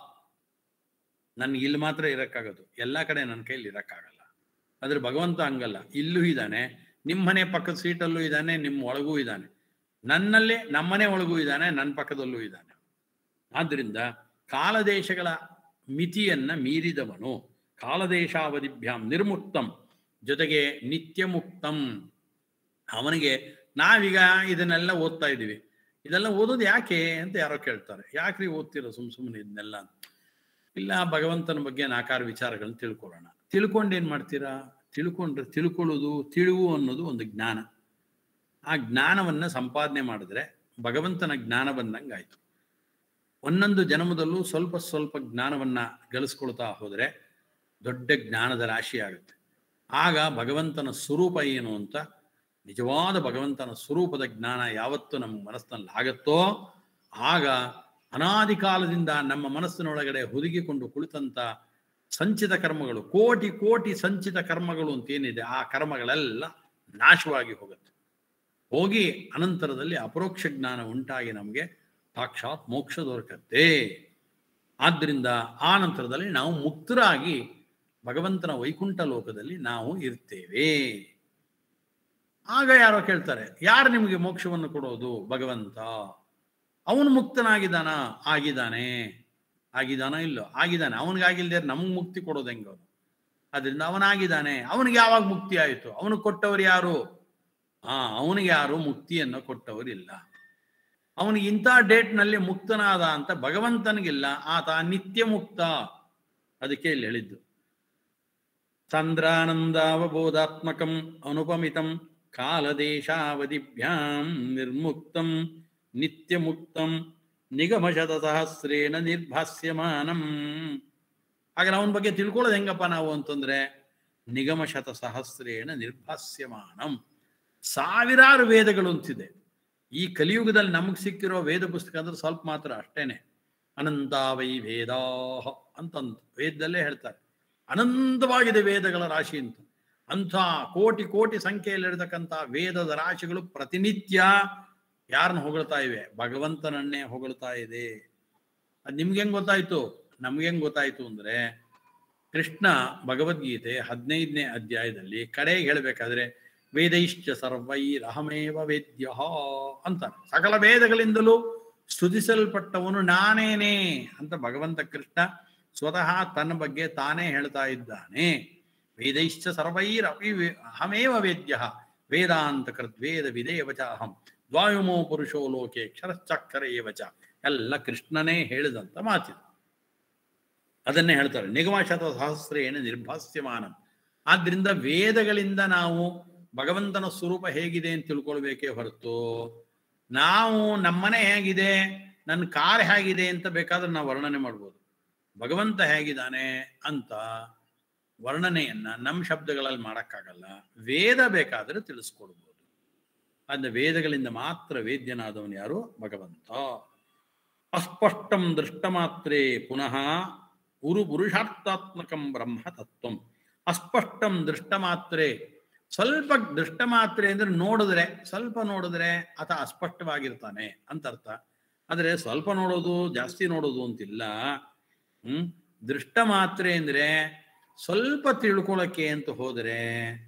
Speaker 1: ನನ್ಗೆ ಇಲ್ಲಿ ಮಾತ್ರ ಇರಕ್ಕಾಗೋದು ಎಲ್ಲ ಕಡೆ ನನ್ನ ಕೈಲಿ ಇರಕ್ಕಾಗಲ್ಲ ಆದ್ರೆ ಭಗವಂತ ಹಂಗಲ್ಲ ಇಲ್ಲೂ ಇದ್ದಾನೆ ನಿಮ್ಮ ಮನೆ ಪಕ್ಕದ ಸೀಟಲ್ಲೂ ಇದ್ದಾನೆ ನಿಮ್ಮ ಒಳಗೂ ಇದ್ದಾನೆ ನನ್ನಲ್ಲಿ ನಮ್ಮನೆ ಒಳಗೂ ಇದ್ದಾನೆ ನನ್ನ ಪಕ್ಕದಲ್ಲೂ ಇದ್ದಾನೆ ಆದ್ರಿಂದ ಕಾಲದೇಶಗಳ ಮಿತಿಯನ್ನ ಮೀರಿದವನು ಕಾಲದೇಶಾವಧಿಭ್ಯಾಂ ನಿರ್ಮುಕ್ತಂ ಜೊತೆಗೆ ನಿತ್ಯ ಮುಕ್ತಂ ಅವನಿಗೆ ನಾವೀಗ ಇದನ್ನೆಲ್ಲ ಓದ್ತಾ ಇದ್ದೀವಿ ಇದೆಲ್ಲ ಓದೋದು ಯಾಕೆ ಅಂತ ಯಾರೋ ಕೇಳ್ತಾರೆ ಯಾಕ್ರಿ ಓದ್ತಿರೋ ಸುಮ್ ಸುಮ್ಮನೆ ಇದನ್ನೆಲ್ಲ ಇಲ್ಲ ಭಗವಂತನ ಬಗ್ಗೆ ನಾಕಾರ ವಿಚಾರಗಳನ್ನ ತಿಳ್ಕೊಳ್ಳೋಣ ತಿಳ್ಕೊಂಡು ಏನ್ ಮಾಡ್ತೀರಾ ತಿಳ್ಕೊಂಡ್ರೆ ತಿಳ್ಕೊಳ್ಳೋದು ತಿಳಿವು ಅನ್ನೋದು ಒಂದು ಜ್ಞಾನ ಆ ಜ್ಞಾನವನ್ನ ಸಂಪಾದನೆ ಮಾಡಿದ್ರೆ ಭಗವಂತನ ಜ್ಞಾನ ಬಂದಂಗಾಯ್ತು ಒಂದೊಂದು ಜನ್ಮದಲ್ಲೂ ಸ್ವಲ್ಪ ಸ್ವಲ್ಪ ಜ್ಞಾನವನ್ನ ಗಳಿಸ್ಕೊಳ್ತಾ ಹೋದ್ರೆ ದೊಡ್ಡ ಜ್ಞಾನದ ರಾಶಿ ಆಗುತ್ತೆ ಆಗ ಭಗವಂತನ ಸ್ವರೂಪ ಏನು ಅಂತ ನಿಜವಾದ ಭಗವಂತನ ಸ್ವರೂಪದ ಜ್ಞಾನ ಯಾವತ್ತು ನಮ್ಮ ಮನಸ್ಸಿನಲ್ಲಿ ಆಗತ್ತೋ ಆಗ ಅನಾದಿ ಕಾಲದಿಂದ ನಮ್ಮ ಮನಸ್ಸಿನೊಳಗಡೆ ಹುದುಗಿಕೊಂಡು ಕುಳಿತಂತ ಸಂಚಿತ ಕರ್ಮಗಳು ಕೋಟಿ ಕೋಟಿ ಸಂಚಿತ ಕರ್ಮಗಳು ಅಂತ ಏನಿದೆ ಆ ಕರ್ಮಗಳೆಲ್ಲ ನಾಶವಾಗಿ ಹೋಗುತ್ತೆ ಹೋಗಿ ಅನಂತರದಲ್ಲಿ ಅಪರೋಕ್ಷ ಜ್ಞಾನ ಉಂಟಾಗಿ ನಮಗೆ ಸಾಕ್ಷಾತ್ ಮೋಕ್ಷ ದೊರಕತ್ತೆ ಆದ್ದರಿಂದ ಆ ನಂತರದಲ್ಲಿ ನಾವು ಮುಕ್ತರಾಗಿ ಭಗವಂತನ ವೈಕುಂಠ ಲೋಕದಲ್ಲಿ ನಾವು ಇರ್ತೇವೆ ಆಗ ಯಾರೋ ಕೇಳ್ತಾರೆ ಯಾರು ನಿಮಗೆ ಮೋಕ್ಷವನ್ನು ಕೊಡೋದು ಭಗವಂತ ಅವನು ಮುಕ್ತನಾಗಿದ್ದಾನ ಆಗಿದ್ದಾನೆ ಆಗಿದಾನ ಇಲ್ಲೋ ಆಗಿದ್ದಾನೆ ಅವನಿಗಾಗಿಲ್ದೇ ನಮ್ಗೆ ಮುಕ್ತಿ ಕೊಡೋದು ಹೆಂಗ ಅವನು ಅದರಿಂದ ಅವನಾಗಿದ್ದಾನೆ ಅವನಿಗೆ ಯಾವಾಗ ಮುಕ್ತಿ ಆಯಿತು ಅವನು ಕೊಟ್ಟವರು ಯಾರು ಆ ಅವನಿಗೆ ಯಾರು ಮುಕ್ತಿಯನ್ನು ಕೊಟ್ಟವರಿಲ್ಲ ಅವನಿಗೆ ಇಂಥ ಡೇಟ್ನಲ್ಲಿ ಮುಕ್ತನಾದ ಅಂತ ಭಗವಂತನಿಗಿಲ್ಲ ಆತ ನಿತ್ಯ ಮುಕ್ತ ಅದಕ್ಕೆ ಇಲ್ಲಿ ಹೇಳಿದ್ದು ಚಂದ್ರಾನಂದಾವಬೋಧಾತ್ಮಕಂ ಅನುಪಮಿತಂ ಕಾಲದೇಶಾವಧಿಭ್ಯಾಂ ನಿರ್ಮುಕ್ತಂ ನಿತ್ಯಮುಕ್ತಂ ನಿಗಮಶತ ಸಹಸ್ರೇಣ ನಿರ್ಭಾಸ್ಯಮಾನಂ ಹಾಗೆ ಅವನ ಬಗ್ಗೆ ತಿಳ್ಕೊಳ್ಳೋದು ಹೆಂಗಪ್ಪ ನಾವು ಅಂತಂದ್ರೆ ನಿಗಮಶತ ಸಹಸ್ರೇಣ ನಿರ್ಭಾಸ್ಯಮಾನಂ ಸಾವಿರಾರು ವೇದಗಳು ಅಂತಿದೆ ಈ ಕಲಿಯುಗದಲ್ಲಿ ನಮಗೆ ಸಿಕ್ಕಿರೋ ವೇದ ಪುಸ್ತಕ ಅಂದ್ರೆ ಸ್ವಲ್ಪ ಮಾತ್ರ ಅಷ್ಟೇನೆ ಅನಂತಾವೈ ವೇದಾ ಅಂತಂತ ವೇದದಲ್ಲೇ ಹೇಳ್ತಾರೆ ಅನಂತವಾಗಿದೆ ವೇದಗಳ ರಾಶಿ ಅಂತ ಅಂಥ ಕೋಟಿ ಕೋಟಿ ಸಂಖ್ಯೆಯಲ್ಲಿರ್ತಕ್ಕಂಥ ವೇದದ ರಾಶಿಗಳು ಪ್ರತಿನಿತ್ಯ ಯಾರನ್ನ ಹೊಗಳ್ತಾ ಇವೆ ಭಗವಂತನನ್ನೇ ಹೊಗಳ್ತಾ ಇದೆ ಅದು ನಿಮ್ಗೆ ಹೆಂಗ್ ಗೊತ್ತಾಯ್ತು ನಮ್ಗೆ ಹೆಂಗ್ ಗೊತ್ತಾಯ್ತು ಅಂದ್ರೆ ಕೃಷ್ಣ ಭಗವದ್ಗೀತೆ ಹದಿನೈದನೇ ಅಧ್ಯಾಯದಲ್ಲಿ ಕಡೆಗೆ ಹೇಳ್ಬೇಕಾದ್ರೆ ವೇದೈಶ್ಚ ಸರ್ವೈರಹಮೇವ ವೇದ್ಯ ಅಂತ ಸಕಲ ವೇದಗಳಿಂದಲೂ ಸ್ತುತಿಸಲ್ಪಟ್ಟವನು ನಾನೇನೇ ಅಂತ ಭಗವಂತ ಕೃಷ್ಣ ಸ್ವತಃ ತನ್ನ ಬಗ್ಗೆ ತಾನೇ ಹೇಳ್ತಾ ಇದ್ದಾನೆ ವೇದೈಶ್ಚ ಸರ್ವೈರಪಿ ಅಹಮೇವ ವೇದ್ಯ ವೇದಾಂತ ಕೃತ್ ವೇದ ವಿದೇವಚ ಅಹಂ ದ್ವಾಯುಮೋ ಪುರುಷೋ ಲೋಕೆ ಕ್ಷರಶ್ಚಕ್ಕರ ಏವಚ ಎಲ್ಲ ಕೃಷ್ಣನೇ ಹೇಳಿದಂತ ಮಾತಿದು ಅದನ್ನೇ ಹೇಳ್ತಾರೆ ನಿಗಮಶತ ಸಹಸ್ರೇಣ ನಿರ್ಭಾಸ್ಯಮಾನ ಆದ್ರಿಂದ ವೇದಗಳಿಂದ ನಾವು ಭಗವಂತನ ಸ್ವರೂಪ ಹೇಗಿದೆ ಅಂತ ತಿಳ್ಕೊಳ್ಬೇಕೇ ಹೊರತು ನಾವು ನಮ್ಮನೆ ಹೇಗಿದೆ ನನ್ನ ಕಾರ್ ಹೇಗಿದೆ ಅಂತ ಬೇಕಾದ್ರೆ ನಾವು ವರ್ಣನೆ ಮಾಡ್ಬೋದು ಭಗವಂತ ಹೇಗಿದ್ದಾನೆ ಅಂತ ವರ್ಣನೆಯನ್ನ ನಮ್ಮ ಶಬ್ದಗಳಲ್ಲಿ ಮಾಡೋಕ್ಕಾಗಲ್ಲ ವೇದ ಬೇಕಾದ್ರೆ ತಿಳಿಸ್ಕೊಡ್ಬೋದು ಅದನ್ನ ವೇದಗಳಿಂದ ಮಾತ್ರ ವೇದ್ಯನಾದವನು ಯಾರು ಭಗವಂತ ಅಸ್ಪಷ್ಟಂ ದೃಷ್ಟ ಮಾತ್ರೇ ಪುನಃ ಉರು ಪುರುಷಾರ್ಥಾತ್ಮಕಂ ಬ್ರಹ್ಮ ತತ್ವಂ ಅಸ್ಪಷ್ಟಂ ದೃಷ್ಟ ಮಾತ್ರೇ ಸ್ವಲ್ಪ ದೃಷ್ಟ ಮಾತ್ರೆ ಅಂದ್ರೆ ನೋಡಿದ್ರೆ ಸ್ವಲ್ಪ ನೋಡಿದ್ರೆ ಆತ ಅಸ್ಪಷ್ಟವಾಗಿರ್ತಾನೆ ಅಂತ ಅರ್ಥ ಆದ್ರೆ ಸ್ವಲ್ಪ ನೋಡೋದು ಜಾಸ್ತಿ ನೋಡೋದು ಅಂತಿಲ್ಲ ಹ್ಮ್ ದೃಷ್ಟ ಮಾತ್ರೆ ಅಂದ್ರೆ ಸ್ವಲ್ಪ ತಿಳ್ಕೊಳಕ್ಕೆ ಅಂತ ಹೋದರೆ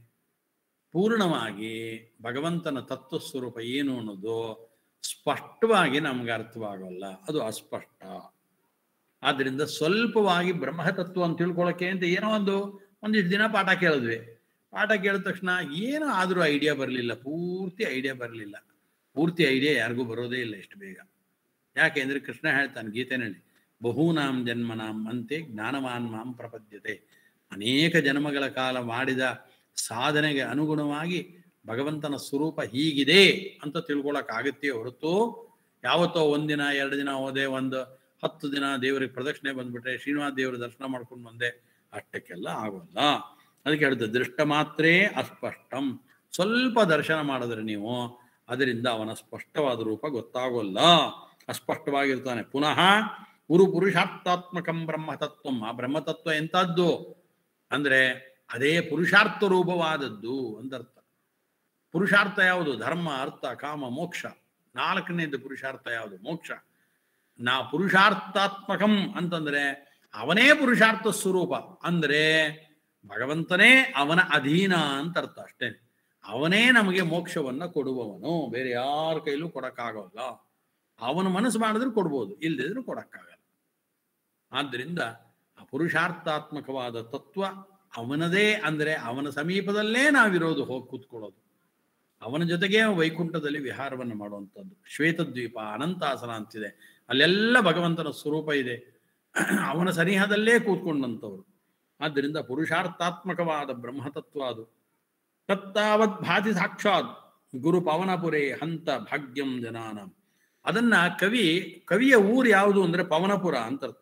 Speaker 1: ಪೂರ್ಣವಾಗಿ ಭಗವಂತನ ತತ್ವ ಸ್ವರೂಪ ಏನು ಅನ್ನೋದು ಸ್ಪಷ್ಟವಾಗಿ ನಮ್ಗೆ ಅರ್ಥವಾಗಲ್ಲ ಅದು ಅಸ್ಪಷ್ಟ ಆದ್ರಿಂದ ಸ್ವಲ್ಪವಾಗಿ ಬ್ರಹ್ಮತತ್ವ ಅಂತ ತಿಳ್ಕೊಳಕ್ಕೆ ಅಂತ ಏನೋ ಒಂದು ಒಂದಿಷ್ಟು ದಿನ ಪಾಠ ಕೇಳಿದ್ವಿ ಪಾಠ ಕೇಳಿದ ತಕ್ಷಣ ಏನೋ ಆದರೂ ಐಡಿಯಾ ಬರಲಿಲ್ಲ ಪೂರ್ತಿ ಐಡಿಯಾ ಬರಲಿಲ್ಲ ಪೂರ್ತಿ ಐಡಿಯಾ ಯಾರಿಗೂ ಬರೋದೇ ಇಲ್ಲ ಎಷ್ಟು ಬೇಗ ಯಾಕೆ ಅಂದ್ರೆ ಕೃಷ್ಣ ಹೇಳ್ತಾನೆ ಗೀತೆನಲ್ಲಿ ಬಹೂನಾಂ ಜನ್ಮನಾಂ ಅಂತೆ ಜ್ಞಾನವಾನ್ ಮಾಂ ಪ್ರಪದ್ಯತೆ ಅನೇಕ ಜನ್ಮಗಳ ಕಾಲ ಮಾಡಿದ ಸಾಧನೆಗೆ ಅನುಗುಣವಾಗಿ ಭಗವಂತನ ಸ್ವರೂಪ ಹೀಗಿದೆ ಅಂತ ತಿಳ್ಕೊಳಕ್ಕಾಗತ್ತೆ ಹೊರತು ಯಾವತ್ತೋ ಒಂದಿನ ಎರಡು ದಿನ ಹೋದೆ ಒಂದು ಹತ್ತು ದಿನ ದೇವರಿಗೆ ಪ್ರದಕ್ಷಿಣೆ ಬಂದ್ಬಿಟ್ರೆ ಶ್ರೀನಿವಾಸ ದೇವರ ದರ್ಶನ ಮಾಡ್ಕೊಂಡು ಬಂದೆ ಅಷ್ಟಕ್ಕೆಲ್ಲ ಆಗೋಲ್ಲ ಅದಕ್ಕೆ ಹೇಳಿದ್ದು ದೃಷ್ಟ ಮಾತ್ರೇ ಅಸ್ಪಷ್ಟಂ ಸ್ವಲ್ಪ ದರ್ಶನ ಮಾಡಿದ್ರೆ ನೀವು ಅದರಿಂದ ಅವನ ಸ್ಪಷ್ಟವಾದ ರೂಪ ಗೊತ್ತಾಗೋಲ್ಲ ಅಸ್ಪಷ್ಟವಾಗಿರ್ತಾನೆ ಪುನಃ ಗುರು ಪುರುಷಾರ್ಥಾತ್ಮಕಂ ಬ್ರಹ್ಮತತ್ವಂ ಆ ಬ್ರಹ್ಮತತ್ವ ಎಂಥದ್ದು ಅಂದ್ರೆ ಅದೇ ಪುರುಷಾರ್ಥ ರೂಪವಾದದ್ದು ಅಂದರ್ಥ ಪುರುಷಾರ್ಥ ಯಾವುದು ಧರ್ಮ ಅರ್ಥ ಕಾಮ ಮೋಕ್ಷ ನಾಲ್ಕನೇದು ಪುರುಷಾರ್ಥ ಯಾವುದು ಮೋಕ್ಷ ನಾ ಪುರುಷಾರ್ಥಾತ್ಮಕಂ ಅಂತಂದ್ರೆ ಅವನೇ ಪುರುಷಾರ್ಥ ಸ್ವರೂಪ ಅಂದ್ರೆ ಭಗವಂತನೇ ಅವನ ಅಧೀನ ಅಂತ ಅರ್ಥ ಅಷ್ಟೇ ಅವನೇ ನಮಗೆ ಮೋಕ್ಷವನ್ನ ಕೊಡುವವನು ಬೇರೆ ಯಾರ ಕೈಲೂ ಕೊಡಕ್ಕಾಗಲ್ಲ ಅವನ ಮನಸ್ಸು ಮಾಡಿದ್ರೆ ಕೊಡ್ಬೋದು ಇಲ್ಲದಿದ್ರು ಕೊಡಕ್ಕಾಗಲ್ಲ ಆದ್ದರಿಂದ ಆ ಪುರುಷಾರ್ಥಾತ್ಮಕವಾದ ತತ್ವ ಅವನದೇ ಅಂದ್ರೆ ಅವನ ಸಮೀಪದಲ್ಲೇ ನಾವಿರೋದು ಹೋಗಿ ಕೂತ್ಕೊಳ್ಳೋದು ಅವನ ಜೊತೆಗೆ ವೈಕುಂಠದಲ್ಲಿ ವಿಹಾರವನ್ನು ಮಾಡುವಂಥದ್ದು ಶ್ವೇತದ್ವೀಪ ಅನಂತಾಸನ ಅಂತಿದೆ ಅಲ್ಲೆಲ್ಲ ಭಗವಂತನ ಸ್ವರೂಪ ಇದೆ ಅವನ ಸನಿಹದಲ್ಲೇ ಕೂತ್ಕೊಂಡಂಥವ್ರು ಆದ್ದರಿಂದ ಪುರುಷಾರ್ಥಾತ್ಮಕವಾದ ಬ್ರಹ್ಮತತ್ವ ಅದು ತತ್ತಾವತ್ ಭಾತಿ ಸಾಕ್ಷಾತ್ ಗುರು ಪವನಪುರೇ ಹಂತ ಭಾಗ್ಯಂ ಜನಾನ ಅದನ್ನ ಕವಿ ಕವಿಯ ಊರು ಯಾವುದು ಅಂದ್ರೆ ಪವನಪುರ ಅಂತ ಅರ್ಥ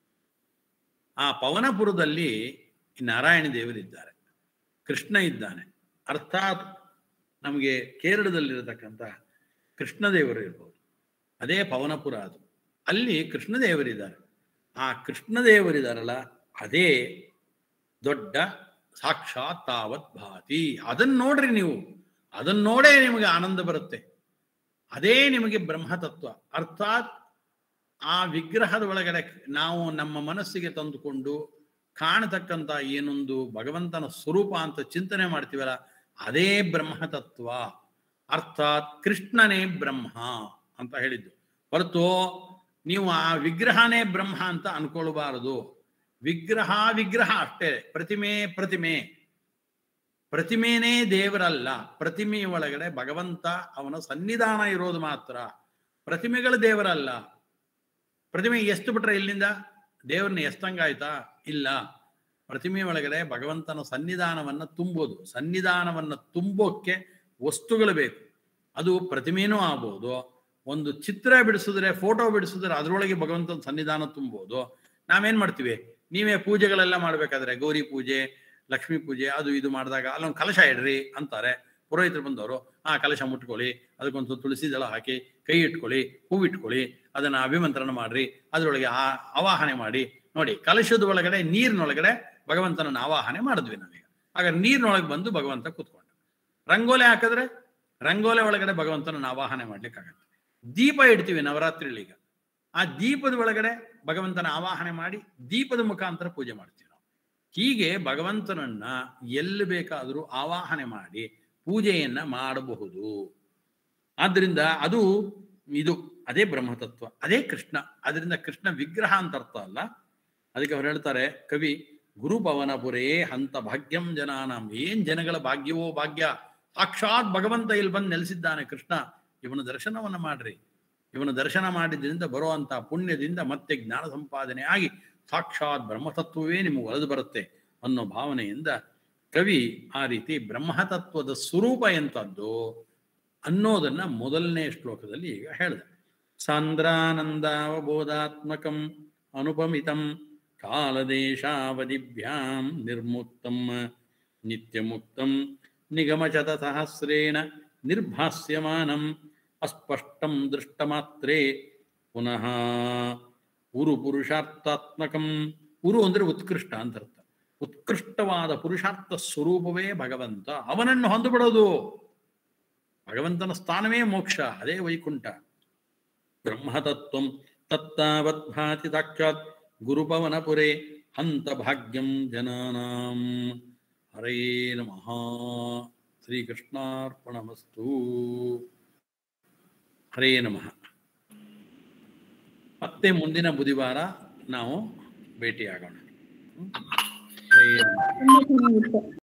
Speaker 1: ಆ ಪವನಪುರದಲ್ಲಿ ನಾರಾಯಣ ದೇವರಿದ್ದಾರೆ ಕೃಷ್ಣ ಇದ್ದಾನೆ ಅರ್ಥಾತ್ ನಮಗೆ ಕೇರಳದಲ್ಲಿರತಕ್ಕಂಥ ಕೃಷ್ಣದೇವರು ಇರ್ಬೋದು ಅದೇ ಪವನಪುರ ಅದು ಅಲ್ಲಿ ಕೃಷ್ಣದೇವರಿದ್ದಾರೆ ಆ ಕೃಷ್ಣದೇವರಿದಾರಲ್ಲ ಅದೇ ದೊಡ್ಡ ಸಾಕ್ಷಾತ್ ತಾವತ್ ಭಾತಿ ಅದನ್ನ ನೋಡ್ರಿ ನೀವು ಅದನ್ನ ನೋಡೇ ನಿಮಗೆ ಆನಂದ ಬರುತ್ತೆ ಅದೇ ನಿಮಗೆ ಬ್ರಹ್ಮತತ್ವ ಅರ್ಥಾತ್ ಆ ವಿಗ್ರಹದ ಒಳಗಡೆ ನಾವು ನಮ್ಮ ಮನಸ್ಸಿಗೆ ತಂದುಕೊಂಡು ಕಾಣತಕ್ಕಂಥ ಏನೊಂದು ಭಗವಂತನ ಸ್ವರೂಪ ಅಂತ ಚಿಂತನೆ ಮಾಡ್ತೀವಲ್ಲ ಅದೇ ಬ್ರಹ್ಮತತ್ವ ಅರ್ಥಾತ್ ಕೃಷ್ಣನೇ ಬ್ರಹ್ಮ ಅಂತ ಹೇಳಿದ್ದು ಹೊರತು ನೀವು ಆ ವಿಗ್ರಹನೇ ಬ್ರಹ್ಮ ಅಂತ ಅನ್ಕೊಳ್ಬಾರದು ವಿಗ್ರಹ ವಿಗ್ರಹ ಅಷ್ಟೇ ಪ್ರತಿಮೆ ಪ್ರತಿಮೆ ಪ್ರತಿಮೆನೇ ದೇವರಲ್ಲ ಪ್ರತಿಮೆಯ ಒಳಗಡೆ ಭಗವಂತ ಅವನ ಸನ್ನಿಧಾನ ಇರೋದು ಮಾತ್ರ ಪ್ರತಿಮೆಗಳು ದೇವರಲ್ಲ ಪ್ರತಿಮೆ ಎಷ್ಟು ಬಿಟ್ರೆ ಇಲ್ಲಿಂದ ದೇವ್ರನ್ನ ಎಷ್ಟಂಗಾಯ್ತಾ ಇಲ್ಲ ಪ್ರತಿಮೆ ಒಳಗಡೆ ಭಗವಂತನ ಸನ್ನಿಧಾನವನ್ನ ತುಂಬೋದು ಸನ್ನಿಧಾನವನ್ನ ತುಂಬೋಕ್ಕೆ ವಸ್ತುಗಳು ಬೇಕು ಅದು ಪ್ರತಿಮೆನೂ ಆಗ್ಬೋದು ಒಂದು ಚಿತ್ರ ಬಿಡಿಸಿದ್ರೆ ಫೋಟೋ ಬಿಡಿಸಿದ್ರೆ ಅದರೊಳಗೆ ಭಗವಂತನ ಸನ್ನಿಧಾನ ತುಂಬೋದು ನಾವೇನ್ ಮಾಡ್ತೀವಿ ನೀವೇ ಪೂಜೆಗಳೆಲ್ಲ ಮಾಡ್ಬೇಕಾದ್ರೆ ಗೌರಿ ಪೂಜೆ ಲಕ್ಷ್ಮೀ ಪೂಜೆ ಅದು ಇದು ಮಾಡಿದಾಗ ಅಲ್ಲೊಂದು ಕಲಶ ಇಡ್ರಿ ಅಂತಾರೆ ಪುರೋಹಿತರು ಬಂದವರು ಆ ಕಲಶ ಮುಟ್ಕೊಳ್ಳಿ ಅದಕ್ಕೊಂದು ತುಳಸಿ ದಳ ಹಾಕಿ ಕೈ ಇಟ್ಕೊಳ್ಳಿ ಹೂವಿಟ್ಕೊಳ್ಳಿ ಅದನ್ನ ಅಭಿಮಂತ್ರಣ ಮಾಡ್ರಿ ಅದರೊಳಗೆ ಆ ಆವಾಹನೆ ಮಾಡಿ ನೋಡಿ ಕಲಶದ ಒಳಗಡೆ ನೀರಿನೊಳಗಡೆ ಭಗವಂತನನ್ನ ಆವಾಹನೆ ಮಾಡಿದ್ವಿ ನಾವೀಗ ಆಗ ನೀರಿನೊಳಗೆ ಬಂದು ಭಗವಂತ ಕೂತ್ಕೊಂಡ ರಂಗೋಲೆ ಹಾಕಿದ್ರೆ ರಂಗೋಲೆ ಒಳಗಡೆ ಭಗವಂತನನ್ನ ಆವಾಹನೆ ಮಾಡ್ಲಿಕ್ಕಾಗತ್ತೆ ದೀಪ ಇಡ್ತೀವಿ ನವರಾತ್ರಿಲೀಗ ಆ ದೀಪದ ಒಳಗಡೆ ಭಗವಂತನ ಆವಾಹನೆ ಮಾಡಿ ದೀಪದ ಮುಖಾಂತರ ಪೂಜೆ ಮಾಡ್ತೀವಿ ನಾವು ಹೀಗೆ ಭಗವಂತನನ್ನ ಎಲ್ಲಿ ಬೇಕಾದರೂ ಆವಾಹನೆ ಮಾಡಿ ಪೂಜೆಯನ್ನ ಮಾಡಬಹುದು ಆದ್ದರಿಂದ ಅದು ಇದು ಅದೇ ಬ್ರಹ್ಮತತ್ವ ಅದೇ ಕೃಷ್ಣ ಅದರಿಂದ ಕೃಷ್ಣ ವಿಗ್ರಹ ಅಂತ ಅರ್ಥ ಅಲ್ಲ ಅದಕ್ಕೆ ಅವ್ರು ಹೇಳ್ತಾರೆ ಕವಿ ಗುರುಭವನಪುರೇ ಹಂತ ಭಾಗ್ಯಂ ಜನಾನಂ ಏನ್ ಜನಗಳ ಭಾಗ್ಯವೋ ಭಾಗ್ಯ ಸಾಕ್ಷಾತ್ ಭಗವಂತ ಇಲ್ಲಿ ಬಂದು ನೆಲೆಸಿದ್ದಾನೆ ಕೃಷ್ಣ ಇವನ ದರ್ಶನವನ್ನ ಮಾಡ್ರಿ ಇವನ ದರ್ಶನ ಮಾಡಿದ್ರಿಂದ ಬರುವಂತ ಪುಣ್ಯದಿಂದ ಮತ್ತೆ ಜ್ಞಾನ ಸಂಪಾದನೆ ಆಗಿ ಸಾಕ್ಷಾತ್ ಬ್ರಹ್ಮತತ್ವವೇ ನಿಮಗೆ ಒಲೆದು ಬರುತ್ತೆ ಅನ್ನೋ ಭಾವನೆಯಿಂದ ಕವಿ ಆ ರೀತಿ ಬ್ರಹ್ಮತತ್ವದ ಸ್ವರೂಪ ಎಂಥದ್ದು ಅನ್ನೋದನ್ನ ಮೊದಲನೇ ಶ್ಲೋಕದಲ್ಲಿ ಈಗ ಹೇಳಿದೆ ಸಾಂದ್ರಾನಂದಾವಬೋಧಾತ್ಮಕಂ ಅನುಪಮಿತಂ ಕಾಲದೇಶಾವಧಿಭ್ಯಾಂ ನಿರ್ಮುಕ್ತಂ ನಿತ್ಯಮುಕ್ತಂ ನಿಗಮಶತ ಸಹಸ್ರೇಣ ನಿರ್ಭಾಸ್ಯಮಾನಂ ಅಸ್ಪಷ್ಟಂ ದೃಷ್ಟಮಾತ್ರೇ ಪುನಃ ಉರು ಪುರುಷಾರ್ಥಾತ್ಮಕಂ ಉರು ಅಂದ್ರೆ ಉತ್ಕೃಷ್ಟ ಅಂತ ಅರ್ಥ ಉತ್ಕೃಷ್ಟವಾದ ಪುರುಷಾರ್ಥ ಸ್ವರೂಪವೇ ಭಗವಂತ ಅವನನ್ನು ಹೊಂದಬಿಡೋದು ಭಗವಂತನ ಸ್ಥಾನವೇ ಮೋಕ್ಷ ಅದೇ ವೈಕುಂಠ ಬ್ರಹ್ಮತತ್ವಂ ತತ್ತಾವತ್ ಭಾತಿ ಸಾಕ್ಷಾತ್ ಗುರುಪವನಪುರೇ ಹಂತ ಭಾಗ್ಯಂ ಜನಾನಾಂ ಹರೇ ನಮಃ ಶ್ರೀಕೃಷ್ಣಾರ್ಪಣಮಸ್ತು ಹರೇ ನಮಃ ಮತ್ತೆ ಮುಂದಿನ ಬುಧವಾರ ನಾವು ಭೇಟಿಯಾಗೋಣ ಹರೇ ನಮಃ
Speaker 2: ತುಂಬಾ ಚೆನ್ನಾಗಿತ್ತು